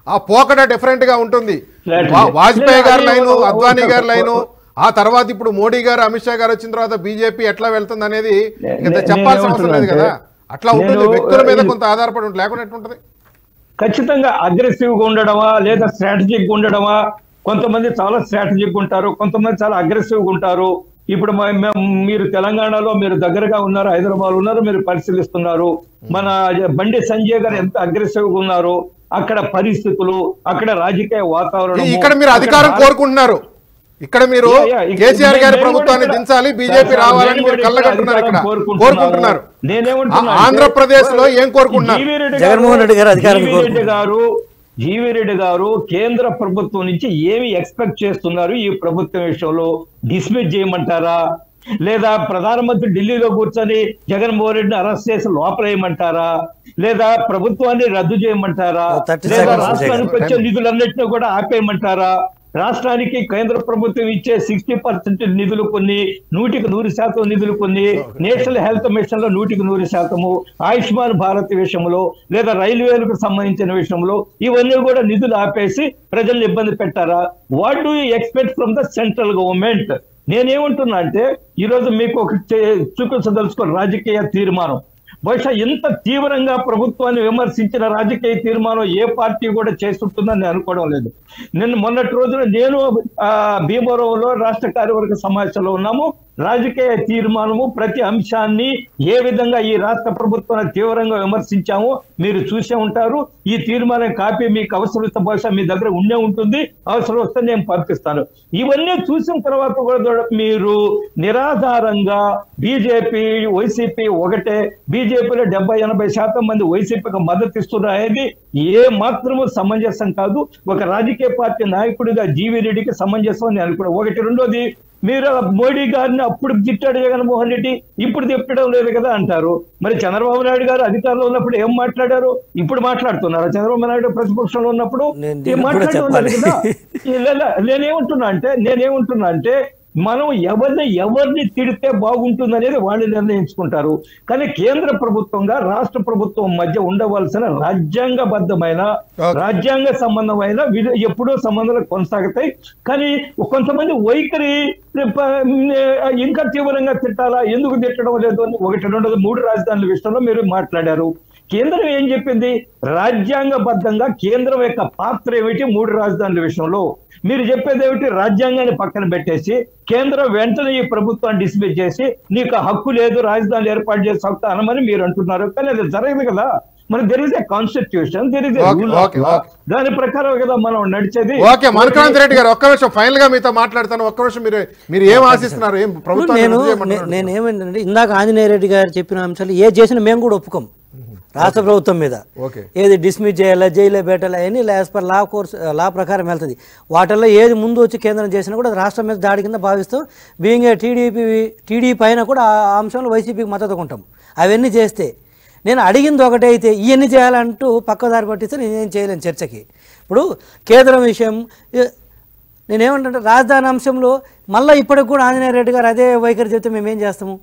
ఆ పోకడ డిఫరెంట్ గా ఉంటుంది Flat వా- ఉంది. వాజ్పేయి గారి లేదా లైను అది అద్వానీ ఒక- గారి లైను ఆ తర్వాత ఇప్పుడు మోడీ గారు అమిత్ షా గారు వచ్చిన తర్వాత బీజేపీ ఎట్లా వెళ్తుంది అనేది నే- ఇంత నే- చెప్పాల్సిన అవసరం లేదు కదా నేనేమంటున్నా అట్లా ఉంటుంది నేను, వ్యక్తుల మీద ఈ- కొంత ఆధారపడి ఉంటుంది లేకుండా ఎట్లుంటది ఖచ్చితంగా అగ్రెసివ్ గా ఉండడమా లేదా స్ట్రాటజిక్ గా ఉండడమా కొంతమంది చాలా స్ట్రాటజిక్ ఉంటారు కొంతమంది చాలా అగ్రెసివ్ గా ఉంటారు ఇప్పుడు మ- మ- మీరు తెలంగాణలో మీరు దగ్గరగా ఉన్నారు హైదరాబాద్ ఉన్నారు మీరు పరిశీలిస్తున్నారు మన బండి సంజయ్ గారు ఎంత అగ్రెసివ్ గా ఉన్నారు అక్కడ పరిస్థితులు అక్కడ రాజకీయ వాతావరణం ఇక్కడ మీరు అధికారం కోరుకుంటున్నారు ఇక్కడ మీరు యా, యా, ఇక్కడ కేసీఆర్ గారి నేను ప్రభుత్వాన్ని కూడా దించాలి ఇక్కడ- బీజేపీ సార్, రావాలని నేను మీరు కూడా కళ్ళగంటున్నారు ఇక్కడ అధికారం కోరుకుంటున్నారు నేనేమంటున్నా ఆ- ఆంధ్రప్రదేశ్ లో ఏం కోరుకుంటున్నారు జీవీ రెడ్డి జగన్మోహన్ రెడ్డి గారు అధికారాన్ని జీవీ రెడ్డి కోరుకుంటున్నారు. గారు జీవీ రెడ్డి గారు కేంద్ర ప్రభుత్వం నుంచి ఏమి ఎక్స్పెక్ట్ చేస్తున్నారు ఈ ప్రభుత్వం విషయంలో డిస్మిస్ చేయమంటారా లేదా ప్రధానమంత్రి ఢిల్లీలో కూర్చొని జగన్మోహన్ రెడ్డిని అరెస్ట్ చేసి లోపలేయమంటారా లేదా ప్రభుత్వాన్ని రద్దు చేయమంటారా ఓ, 30 లేదా seconds రాష్ట్రానికి విజయ్ గారు. వచ్చే నిధులన్నింటినీ కూడా ఆపేయమంటారా రాష్ట్రానికి కేంద్ర ప్రభుత్వం ఇచ్చే సిక్స్టీ పర్సెంట్ నిధులు కొన్ని నూటికి నూరు శాతం నిధులు కొన్ని నేషనల్ హెల్త్ మిషన్ లో నూటికి నూరు శాతము ఆయుష్మాన్ భారత్ విషయంలో లేదా రైల్వేలకు సంబంధించిన విషయంలో ఇవన్నీ కూడా నిధులు ఆపేసి ప్రజల్ని ఇబ్బంది పెట్టారా what do you expect from the central government నేనేమంటున్నా అంటే ఈరోజు మీకు ఒక చే- చూపించదలుచుకో రాజకీయ తీర్మానం బహుశా ఇంత తీవ్రంగా ప్రభుత్వాన్ని విమర్శించిన రాజకీయ తీర్మానం ఏ పార్టీ కూడా చేస్తుంటుందని నేను అనుకోవడం లేదు నిన్న మొన్నటి రోజున నేను ఆ, భీమవరంలో రాష్ట్ర కార్యవర్గ సమావేశంలో ఉన్నాము రాజకీయ తీర్మానము ప్రతి అంశాన్ని ఏ విధంగా ఈ రాష్ట్ర ప్రభుత్వాన్ని తీవ్రంగా విమర్శించామో మీరు చూసే ఉంటారు ఈ తీర్మానం కాపీ మీకు అవసరం వస్తే బహుశా మీ దగ్గర ఉండే ఉంటుంది అవసరం వస్తే నేను పంపిస్తాను ఇవన్నీ చూసిన తర్వాత కూడా మీరు నిరాధారంగా బీజేపీ వైసీపీ ఒకటే బీజేపీలో డెబ్బై ఎనభై శాతం మంది వైసీపీకి మద్దతు ఇస్తున్నారు అనేది ఏ మాత్రము సమంజసం కాదు ఒక రాజకీయ పార్టీ నాయకుడిగా జీవీ రెడ్డికి సమంజసం అని అనుకున్నాను ఒకటి రెండోది మీరు మోడీ గారిని అప్పుడు తిట్టాడు జగన్మోహన్ రెడ్డి ఇప్పుడు తిట్టడం లేదు కదా అంటారు మరి చంద్రబాబు నాయుడు గారు అధికారంలో ఉన్నప్పుడు ఏం మాట్లాడారు ఇప్పుడు మాట్లాడుతున్నారు చంద్రబాబు నాయుడు ప్రతిపక్షంలో ఉన్నప్పుడు నేను ఏం దీనికి కూడా మాట్లాడుతున్నారు చెప్పాలి. కదా లే- లే- నేనేమంటున్నా అంటే నేనేమంటున్నా అంటే మనం ఎవరిని ఎవరిని తిడితే బాగుంటుంది అనేది వాళ్ళు నిర్ణయించుకుంటారు కానీ కేంద్ర ప్రభుత్వంగా రాష్ట్ర ప్రభుత్వం మధ్య ఉండవలసిన రాజ్యాంగబద్ధమైన Okay. రాజ్యాంగ సంబంధమైన విధ- ఎప్పుడూ సంబంధాలు కొనసాగుతాయి కానీ కొంతమంది వైఖరి ప- ఇంకా తీవ్రంగా తిట్టాలా ఎందుకు తిట్టడం లేదు అని ఒకటి రెండు మూడు రాజధానుల విషయంలో మీరు మాట్లాడారు కేంద్రం ఏం చెప్పింది రాజ్యాంగబద్ధంగా కేంద్రం యొక్క పాత్ర ఏమిటి మూడు రాజధానుల విషయంలో మీరు చెప్పేది ఏమిటి రాజ్యాంగాన్ని పక్కన పెట్టేసి కేంద్రం వెంటనే ఈ ప్రభుత్వాన్ని డిస్మిస్ చేసి నీకు హక్కు లేదు రాజధాని ఏర్పాటు చేసే హక్కు అనమని మీరు అంటున్నారు కానీ అది జరగదు కదా మరి there is a constitution there is Okay, okay, okay. దాని ప్రకారం కదా మనం నడిచేది ఓకే మనకాంత్ రెడ్డి గారు ఒక్క నిమిషం ఫైనల్ గా మీతో మాట్లాడతాను ఒక్క నిమిషం మీరు మీరు ఏం ఆశిస్తున్నారు ఏం ఇప్పుడు ప్రభుత్వం నేను నే- నేను ఏమైందంటే ఇందాక ఆంజనేయ రెడ్డి గారు చెప్పిన అంశాలు ఏ చేసినా మేము కూడా ఒప్పుకోం రాష్ట్ర ప్రభుత్వం మీద ఓకే ఏది డిస్మిస్ చేయాలా జైల్లో పెట్టాలా అవన్నీ as per law course law ప్రకారం వెళ్తుంది వాటిల్లో ఏది ముందు వచ్చి కేంద్రం చేసినా కూడా అది రాష్ట్రం మీద దాడి కింద భావిస్తాం బీయింగ్ టీడీపీ టీడీపీ పైన కూడా ఆ అంశంలో వైసీపీకి మద్దతు ఉంటాం అవన్నీ చేస్తే నేను అడిగింది ఒకటే అయితే ఇవన్నీ చేయాలంటూ పక్కదారి పట్టిస్తే నేనేం చేయలేను చర్చకి ఇప్పుడు కేంద్రం విషయం ఏ- నేనేమంటే రాజధాని అంశంలో మళ్ళీ ఇప్పటికి కూడా ఆంజనేయ రెడ్డి గారు అదే వైఖరి చెప్తే మేము ఏం చేస్తాము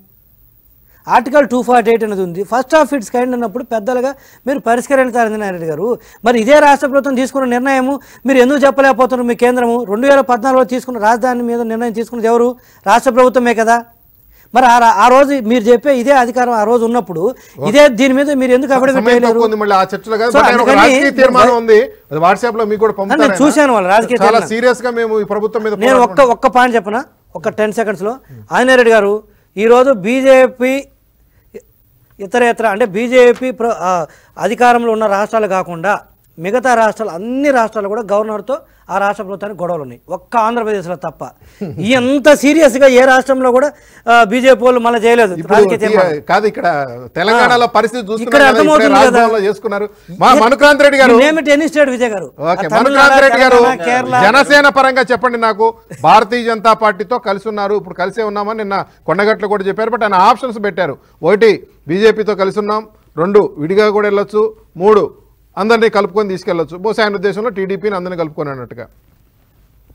ఆర్టికల్ టూ ఫార్టీ ఎయిట్ అనేది ఉంది ఫస్ట్ ఆఫ్ ఇట్స్ కైండ్ అన్నప్పుడు పెద్దలుగా మీరు పరిష్కరించారు ఆంజనేయ రెడ్డి గారు మరి ఇదే రాష్ట్ర ప్రభుత్వం తీసుకున్న నిర్ణయము మీరు ఎందుకు చెప్పలేకపోతున్నారు మీ కేంద్రము రెండు వేల పద్నాలుగులో తీసుకున్న రాజధాని మీద నిర్ణయం తీసుకున్నది ఎవరు రాష్ట్ర ప్రభుత్వమే కదా మరి ఆ రా- ఆ రోజు మీరు చెప్పే ఇదే అధికారం ఆ రోజు ఉన్నప్పుడు ఇదే దీని మీద మీరు ఎందుకు అఫిడవిట్ సమయం చేయలేరు తక్కువ ఉంది మళ్ళీ ఆ చర్చలో కాదు సో బట్ నేను ఒక అందుకని రాజకీయ తీర్మానం ఉంది అది వాట్సాప్ లో మీకు కూడా పంపుతాను నేను చూశాను వాళ్ళ రాజకీయ చాలా తీర్మానం. సీరియస్ గా మేము ఈ ప్రభుత్వం మీద నేను పోరాడుతున్నాం. ఒక్క ఒక్క పాయింట్ చెప్పనా ఒక టెన్ సెకండ్స్లో ఆంజనేయ రెడ్డి గారు ఈరోజు బీజేపీ ఇతర ఇతర అంటే బీజేపీ ప్ర ఆ, అధికారంలో ఉన్న రాష్ట్రాలు కాకుండా మిగతా రాష్ట్రాలు అన్ని రాష్ట్రాలు కూడా గవర్నర్తో ఆ రాష్ట్ర ప్రభుత్వానికి గొడవలు ఉన్నాయి ఒక్క ఆంధ్రప్రదేశ్లో తప్ప ఎంత సీరియస్గా ఏ రాష్ట్రంలో కూడా బీజేపీ వాళ్ళు మళ్ళీ చేయలేదు ఇప్పుడు రాజకీయ తీ- తీర్మానం. కాదు ఇక్కడ తెలంగాణలో పరిస్థితి ఇక్కడ చూస్తున్నారు కదా, ఇక్కడే అర్థమవుతుంది కదా. రాజభవన్లో చేసుకున్నారు మా మనుక్రాంత్ రెడ్డి గారు నేమిటి ఎనీ స్టేట్ విజయ్ గారు ఓకే ఆ తమిళనాడు, మనుక్రాంత్ రెడ్డి గారు తెలంగాణ, కేరళ జనసేన పరంగా చెప్పండి నాకు భారతీయ జనతా పార్టీతో కలిసి ఉన్నారు ఇప్పుడు కలిసే ఉన్నామని నిన్న కొండగట్లు కూడా చెప్పారు బట్ ఆయన ఆప్షన్స్ పెట్టారు ఒకటి బీజేపీతో కలిసి ఉన్నాం రెండు విడిగా కూడా వెళ్ళొచ్చు మూడు అందరినీ కలుపుకొని తీసుకెళ్ళొచ్చు బహుశా ఆయన ఉద్దేశంలో టీడీపీని అందరినీ కలుపుకొని అన్నట్టుగా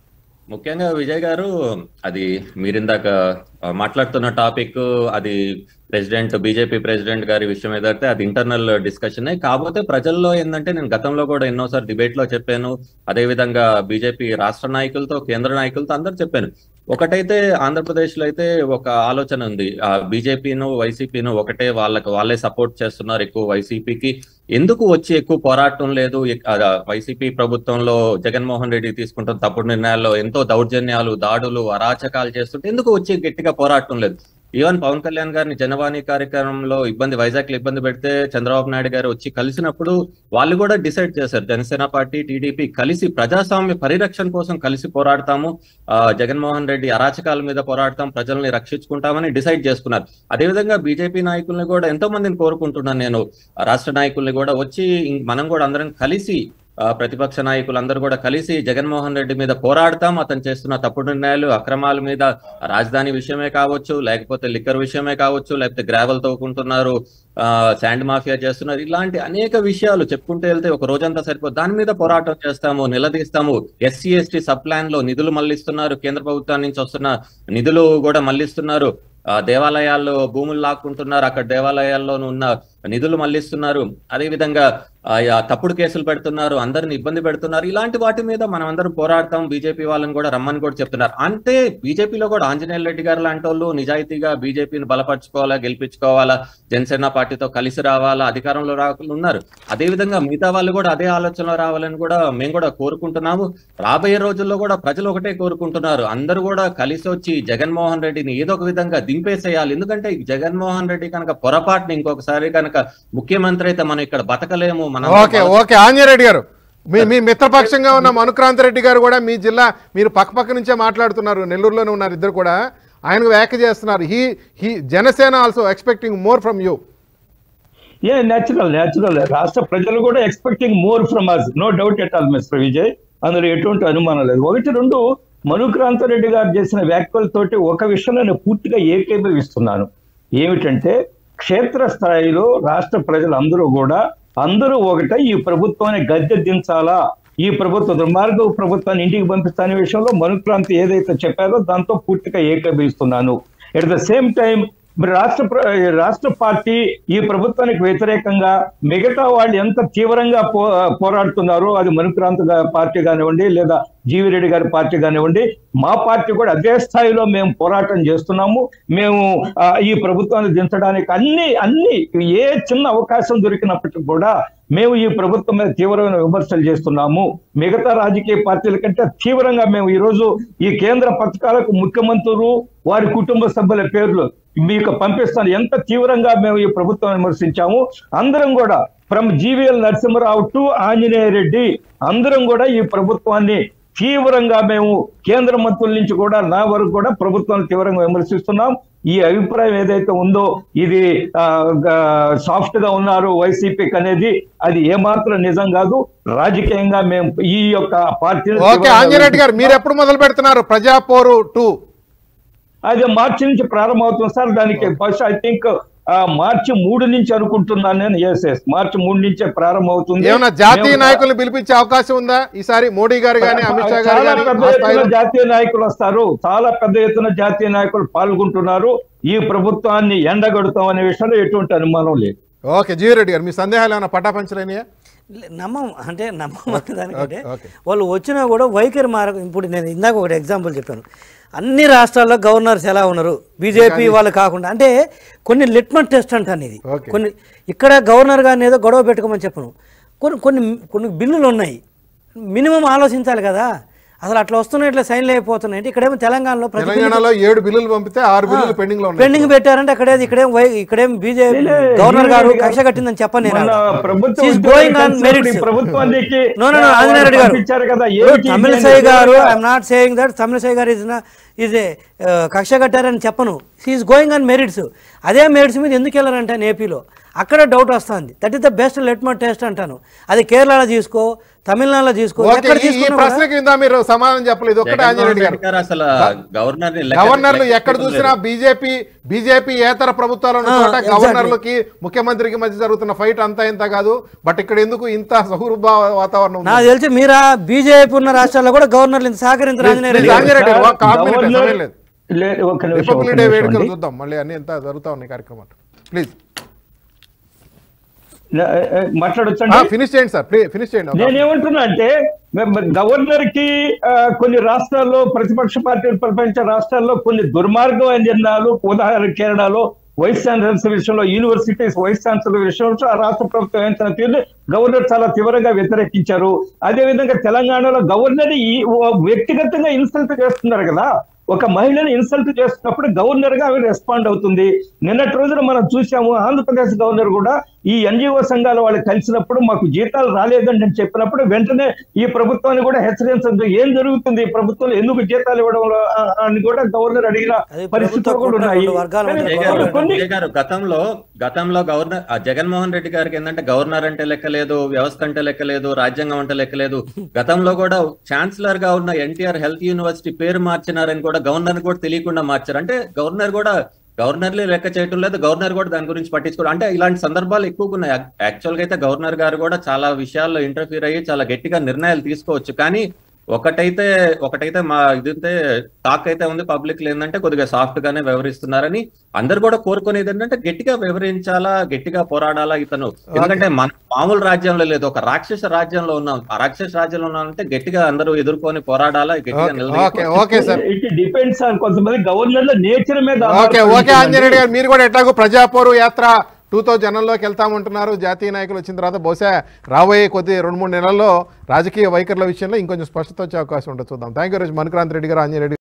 ముఖ్యంగా విజయ్ గారు అది మీరిందాక ఆ, మాట్లాడుతున్న టాపిక్ అది ప్రెసిడెంట్ బీజేపీ ప్రెసిడెంట్ గారి విషయం ఏదైతే అది ఇంటర్నల్ డిస్కషన్ కాకపోతే ప్రజల్లో ఏంటంటే నేను గతంలో కూడా ఎన్నోసార్లు డిబేట్ లో చెప్పాను అదే విధంగా బీజేపీ రాష్ట్ర నాయకులతో కేంద్ర నాయకులతో అందరు చెప్పాను ఒకటైతే ఆంధ్రప్రదేశ్ లో అయితే ఒక ఆలోచన ఉంది ఆ బీజేపీను వైసీపీను ఒకటే వాళ్ళకి వాళ్ళే సపోర్ట్ చేస్తున్నారు ఎక్కువ వైసీపీకి ఎందుకు వచ్చి ఎక్కువ పోరాటం లేదు ఎక్- ఆ, వైసీపీ ప్రభుత్వంలో జగన్మోహన్ రెడ్డి తీసుకుంటున్న తప్పుడు నిర్ణయాల్లో ఎంతో దౌర్జన్యాలు దాడులు అరాచకాలు చేస్తుంటే ఎందుకు వచ్చి గట్టిగా పోరాటం లేదు ఈవెన్ పవన్ కళ్యాణ్ గారిని జనవాణి కార్యక్రమంలో ఇబ్బంది వైజాగ్ లో ఇబ్బంది పెడితే చంద్రబాబు నాయుడు గారు వచ్చి కలిసినప్పుడు వాళ్ళు కూడా డిసైడ్ చేశారు జనసేన పార్టీ టీడీపీ కలిసి ప్రజాస్వామ్య పరిరక్షణ కోసం కలిసి పోరాడతాము ఆ, జగన్మోహన్ రెడ్డి అరాచకాల మీద పోరాడతాం ప్రజల్ని రక్షించుకుంటామని డిసైడ్ చేసుకున్నారు అదేవిధంగా బీజేపీ నాయకుల్ని కూడా ఎంతో మందిని కోరుకుంటున్నాను నేను ఆ రాష్ట్ర నాయకుల్ని కూడా వచ్చి ఇం- మనం కూడా అందరం కలిసి ఆ, ప్రతిపక్ష నాయకులందరూ కూడా కలిసి జగన్మోహన్ రెడ్డి మీద పోరాడతాం అతను చేస్తున్న తప్పుడు నిర్ణయాలు అక్రమాల మీద రాజధాని విషయమే కావచ్చు లేకపోతే లిక్కర్ విషయమే కావచ్చు లేకపోతే గ్రావెల్ తవ్వుకుంటున్నారు ఆ, శాండ్ మాఫియా చేస్తున్నారు ఇలాంటి అనేక విషయాలు చెప్పుకుంటూ వెళ్తే ఒక రోజంతా సరిపోదు దాని మీద పోరాటం చేస్తాము నిలదీస్తాము ఎస్సీ ఎస్టీ సబ్ ప్లాన్ లో నిధులు మళ్లిస్తున్నారు కేంద్ర ప్రభుత్వం నుంచి వస్తున్న నిధులు కూడా మళ్లిస్తున్నారు ఆ దేవాలయాల్లో భూములు లాక్కుంటున్నారు అక్కడ దేవాలయాల్లో ఉన్న నిధులు మళ్లిస్తున్నారు అదే విధంగా ఆ, ఆ, తప్పుడు కేసులు పెడుతున్నారు అందరిని ఇబ్బంది పెడుతున్నారు ఇలాంటి వాటి మీద మనం అందరం పోరాడతాం బీజేపీ వాళ్ళని కూడా రమ్మని కూడా చెప్తున్నారు అంటే బీజేపీలో కూడా ఆంజనేయ రెడ్డి గారు లాంటి వాళ్ళు నిజాయితీగా బీజేపీని బలపరచుకోవాలా గెలిపించుకోవాలా జనసేన పార్టీతో కలిసి రావాలా అధికారంలో రాకుండా ఉన్నారు అదే విధంగా మిగతా వాళ్ళు కూడా అదే ఆలోచనలో రావాలని కూడా మేము కూడా కోరుకుంటున్నాము రాబోయే రోజుల్లో కూడా ప్రజలు ఒకటే కోరుకుంటున్నారు అందరూ కూడా కలిసి వచ్చి జగన్మోహన్ రెడ్డిని ఏదో ఒక విధంగా దింపేసేయాలి ఎందుకంటే ఈ జగన్మోహన్ రెడ్డి కనుక పొరపాటుని ఇంకొకసారి కనుక ముఖ్యమంత్రి అయితే మనం ఇక్కడ బతకలేము మనం ఓకే ఓకే ఆంజనేయుడు గారు మీ మీ మిత్రపక్షంగా ఉన్న మనుక్రాంత్ రెడ్డి గారు కూడా మీ జిల్లా మీరు పక్క పక్క నుంచే మాట్లాడుతున్నారు నెల్లూరులోనే ఉన్నారు ఇద్దరు కూడా ఆయనకు వ్యాఖ్య చేస్తున్నారు he he Janasena also expecting more from you a natural natural రాష్ట్ర ప్రజలు కూడా expecting more from us no doubt at all mister Vijay అందులో ఎటువంటి అనుమానం లేదు ఒకటి రెండు మనుక్రాంత రెడ్డి గారు చేసిన వ్యాఖ్యలతోటి ఒక విషయంలో నేను పూర్తిగా ఏకీభవిస్తున్నాను ఏమిటంటే క్షేత్ర స్థాయిలో రాష్ట్ర ప్రజలందరూ కూడా అందరూ ఒకటే ఈ ప్రభుత్వాన్ని గద్దె దించాలా ఈ ప్రభుత్వ దుర్మార్గ ప్రభుత్వాన్ని ఇంటికి పంపిస్తానే విషయంలో మనుక్రాంతి ఏదైతే చెప్పారో దాంతో పూర్తిగా ఏకీభవిస్తున్నాను ఎట్ ద సేమ్ టైం మరి రాష్ట్ర ప్ర- రాష్ట్ర పార్టీ ఈ ప్రభుత్వానికి వ్యతిరేకంగా మిగతా వాళ్ళు ఎంత తీవ్రంగా పో పోరాడుతున్నారో అది మనుక్రాంత్ గా- పార్టీ కానివ్వండి లేదా జీవిరెడ్డి గారి పార్టీ కానివ్వండి మా పార్టీ కూడా అదే స్థాయిలో మేము పోరాటం చేస్తున్నాము మేము ఆ, ఈ ప్రభుత్వాన్ని దించడానికి అన్ని అన్ని ఏ చిన్న అవకాశం దొరికినప్పటికీ కూడా మేము ఈ ప్రభుత్వం మీద తీవ్రమైన విమర్శలు చేస్తున్నాము మిగతా రాజకీయ పార్టీల కంటే తీవ్రంగా మేము ఈ రోజు ఈ కేంద్ర పథకాలకు ముఖ్యమంత్రులు వారి కుటుంబ సభ్యుల పేర్లు మీకు పంపిస్తాను ఎంత తీవ్రంగా మేము ఈ ప్రభుత్వం విమర్శించాము అందరం కూడా from GVL Narasimharao to Anjaneya Reddy అందరం కూడా ఈ ప్రభుత్వాన్ని తీవ్రంగా మేము కేంద్ర మంత్రుల నుంచి కూడా నా వరకు కూడా ప్రభుత్వాన్ని తీవ్రంగా విమర్శిస్తున్నాం ఈ అభిప్రాయం ఏదైతే ఉందో ఇది సాఫ్ట్ గా ఉన్నారు వైసీపీకి అనేది అది ఏమాత్రం నిజం కాదు రాజకీయంగా మేము ఈ యొక్క పార్టీ ఓకే ఆంజనేయుడు గారు మీరు ఎప్పుడు మొదలు పెడుతున్నారు ప్రజాపోరు టూ అది మార్చి నుంచి ప్రారంభమవుతుంది సార్ దానికి ఫస్ట్ ఐ థింక్ మార్చి మూడు నుంచి అనుకుంటున్నాను నేను ఎస్ ఎస్ మార్చి మూడు నుంచే ప్రారంభమవుతుంది ఏమన్నా జాతీయ మేము- నాయకులను పిలిపించే అవకాశం ఉందా ఈసారి మోడీ గారు కానీ అమిత్ షా గారు చాలా కానీ పెద్ద ఆ ఎత్తున స్థాయిలో జాతీయ నాయకులు వస్తారు చాలా పెద్ద ఎత్తున జాతీయ నాయకులు పాల్గొంటున్నారు ఈ ప్రభుత్వాన్ని ఎండగడుతాం అనే విషయంలో ఎటువంటి అనుమానం లేదు ఓకే జీవిరెడ్డి గారు మీ సందేహాలు ఏమైనా పటాపంచలేనియా లే- నమ్మం అంటే నమ్మం అనే దానికంటే ఓకే, ఓకే. వాళ్ళు వచ్చినా కూడా వైఖరి మార ఇప్పుడు నేను ఇందాక ఒకటి ఎగ్జాంపుల్ చెప్పాను అన్ని రాష్ట్రాల్లో గవర్నర్స్ ఎలా ఉన్నారు బీజేపీ వాళ్ళు కాకుండా అంటే కొన్ని లిట్మన్ టెస్ట్ అంటాను ఇది ఓకే. కొన్ని ఇక్కడ గవర్నర్ గారిని ఏదో గొడవ పెట్టుకోమని చెప్పను కొన్ని కొన్ని కొన్ని బిల్లులు ఉన్నాయి మినిమం ఆలోచించాలి కదా అసలు అట్లా వస్తున్నాయి ఇట్లా సైన్లు అయిపోతున్నాయి అంటే ఇక్కడేమో తెలంగాణలో ప్రతి బిల్లు- తెలంగాణలో ఏడు బిల్లులు పంపితే ఆరు బిల్లులు పెండింగ్ లో ఉన్నాయి పెండింగ్ పెట్టారంటే అక్కడే ఇక్కడేం వై- ఇక్కడేం బీజేపీ లే, గవర్నర్ గారు లే, కక్ష కట్టిందని చెప్పను నేను మొన్న అక్కడ. ప్రభుత్వం She is ఉద్యోగులు going on కలిసినప్పుడు ఈ merits. ప్రభుత్వానికి No, no, no, ఆ, ఆంజనేయ రెడ్డి గారు పంపించారు కదా, ఇప్పుడు ఏమిటి తమిళసై ఇది గారు అనేది I'm not saying that Tamilisai గారు ఇస్ ఇస్ ఏ కక్ష కట్టారని చెప్పను షీఈస్ గోయింగ్ ఆన్ మెరిట్స్ అదే మెరిట్స్ మీద ఎందుకు వెళ్ళారంటే ఏపీలో అక్కడ డౌట్ వస్తుంది that is the best litmus test అంటాను అది కేరళలో తీసుకో తమిళనాడులో తీసుకో ఓకే ఎక్కడ ఈ- ఈ తీసుకున్నా కూడా- ప్రశ్నకి ఇందా మీరు సమాధానం చెప్పలేదు ఒక్కటే ఆంజనేయ రెడ్డి గారు గారు అసలు గవర్నర్ ని లెక్క- గవర్నర్లు లెక్క ఎక్కడ పెట్టలేదు. చూసినా బీజేపీ బీజేపీ ఏతర ప్రభుత్వాలు ఉన్న ఆ, చోట exactly. గవర్నర్లకి ముఖ్యమంత్రికి మధ్య జరుగుతున్న ఫైట్ అంతా ఇంత కాదు బట్ ఇక్కడ ఎందుకు ఇంత సౌహృభ వాతావరణం ఉంది? నాకు తెలిసి మీరా బీజేపీ ఉన్న రాష్ట్రాల్లో కూడా గవర్నర్లు ఇంత సహకరించారు ఆంజనేయ రెడ్డి Please, గారు. ఆంజనేయ రెడ్డి, ఒక కాల్ మినిట్, గవర్నర్- సమయం లేదు. లే- ఒక్క నిమిషం, ఒక్క రిపబ్లిక్ డే నిమిషం వేడుకలు అండి. చూద్దాం మళ్ళీ అన్ని ఎంత జరుగుతా ఉన్నాయి కార్యక్రమాలు ప్లీజ్ నే- ఏ, మాట్లాడొచ్చండి ఫినిష్ చేయండి సార్ ఫినిష్ చేయండి ఒక- నేనేమంటున్నా అంటే గవర్నర్ కి ఆ, కొన్ని రాష్ట్రాల్లో ప్రతిపక్ష పార్టీలు ప్రపంచ రాష్ట్రాల్లో కొన్ని దుర్మార్గమైన నిర్ణయాలు ఉదాహరణ కేరళలో వైస్ ఛాన్సలర్స్ విషయంలో యూనివర్సిటీస్ వైస్ ఛాన్సలర్ విషయంలో ఆ రాష్ట్ర ప్రభుత్వం ఏంటనే తీరు గవర్నర్ చాలా తీవ్రంగా వ్యతిరేకించారు అదే విధంగా తెలంగాణలో గవర్నర్ ఈ ఓ వ్యక్తిగతంగా ఇన్సల్ట్ చేస్తున్నారు కదా ఒక మహిళని ఇన్సల్ట్ చేస్తున్నప్పుడు గవర్నర్ గా ఆమె రెస్పాండ్ అవుతుంది నిన్నటి రోజున మనం చూసాము ఆంధ్రప్రదేశ్ గవర్నర్ కూడా ఈ ఎన్జిఓ సంఘాల వాళ్ళు కలిసినప్పుడు మాకు జీతాలు రాలేదండి అని చెప్పినప్పుడు వెంటనే ఈ ప్రభుత్వాన్ని కూడా హెచ్చరించదు ఏం జరుగుతుంది ఈ ప్రభుత్వంలో ఎందుకు జీతాలు ఇవ్వడంలో ఆ, అని కూడా గవర్నర్ అడిగిన అది పరిస్థితులు ప్రభుత్వ కూడా ఉన్నాయి రెండు వర్గాల మధ్య కానీ విజయ్ గారు, గొడవలు కొన్ని విజయ్ గారు గతంలో గతంలో గవర్నర్ ఆ జగన్మోహన్ రెడ్డి గారికి ఏంటంటే గవర్నర్ అంటే లెక్కలేదు వ్యవస్థ అంటే లెక్కలేదు రాజ్యాంగం అంటే లెక్కలేదు గతంలో కూడా ఛాన్సలర్ గా ఉన్న ఎన్టీఆర్ హెల్త్ యూనివర్సిటీ పేరు మార్చినారని కూడా గవర్నర్ కూడా తెలియకుండా మార్చారు అంటే గవర్నర్ కూడా గవర్నర్లే లెక్క చేయటం లేదు గవర్నర్ కూడా దాని గురించి పట్టించుకోవడం అంటే ఇలాంటి సందర్భాలు ఎక్కువగా ఉన్నాయి యాక్చువల్ గా అయితే గవర్నర్ గారు కూడా చాలా విషయాల్లో ఇంటర్ఫీర్ అయ్యి చాలా గట్టిగా నిర్ణయాలు తీసుకోవచ్చు కానీ ఒకటైతే ఒకటైతే మా ఇదైతే టాక్ అయితే ఉంది పబ్లిక్ ఏంటంటే కొద్దిగా సాఫ్ట్ గానే వ్యవహరిస్తున్నారని అందరు కూడా కోరుకునేది ఏంటంటే గట్టిగా వ్యవహరించాలా గట్టిగా పోరాడాలా ఇతను ఎందుకంటే మన మామూలు రాజ్యంలో లేదు ఒక రాక్షస రాజ్యంలో ఉన్నాం ఆ రాక్షస రాజ్యంలో ఉన్నామంటే గట్టిగా అందరూ ఎదుర్కొని పోరాడాలా గట్టిగా ఓకే, ఓకే నిలదీయాలి okay sir it depends on కొంతమంది గవర్నర్ల నేచర్ మీద ఓకే ఓకే ఆధారపడి ఆంజనేయ రెడ్డి గారు మీరు కూడా ఎట్లాగో ప్రజాపోరు యాత్ర టూతో జనంలోకి వెళ్తామంటున్నారు జాతీయ నాయకులు వచ్చిన తర్వాత బహుశా రాబోయే కొద్ది రెండు మూడు నెలల్లో రాజకీయ వైఖరుల విషయంలో ఇంకొంచెం స్పష్టత వచ్చే అవకాశం ఉంటుంది చూద్దాం థ్యాంక్ యూ మనుక్రాంత్ రెడ్డి గారు ఆంజనేయ రెడ్డి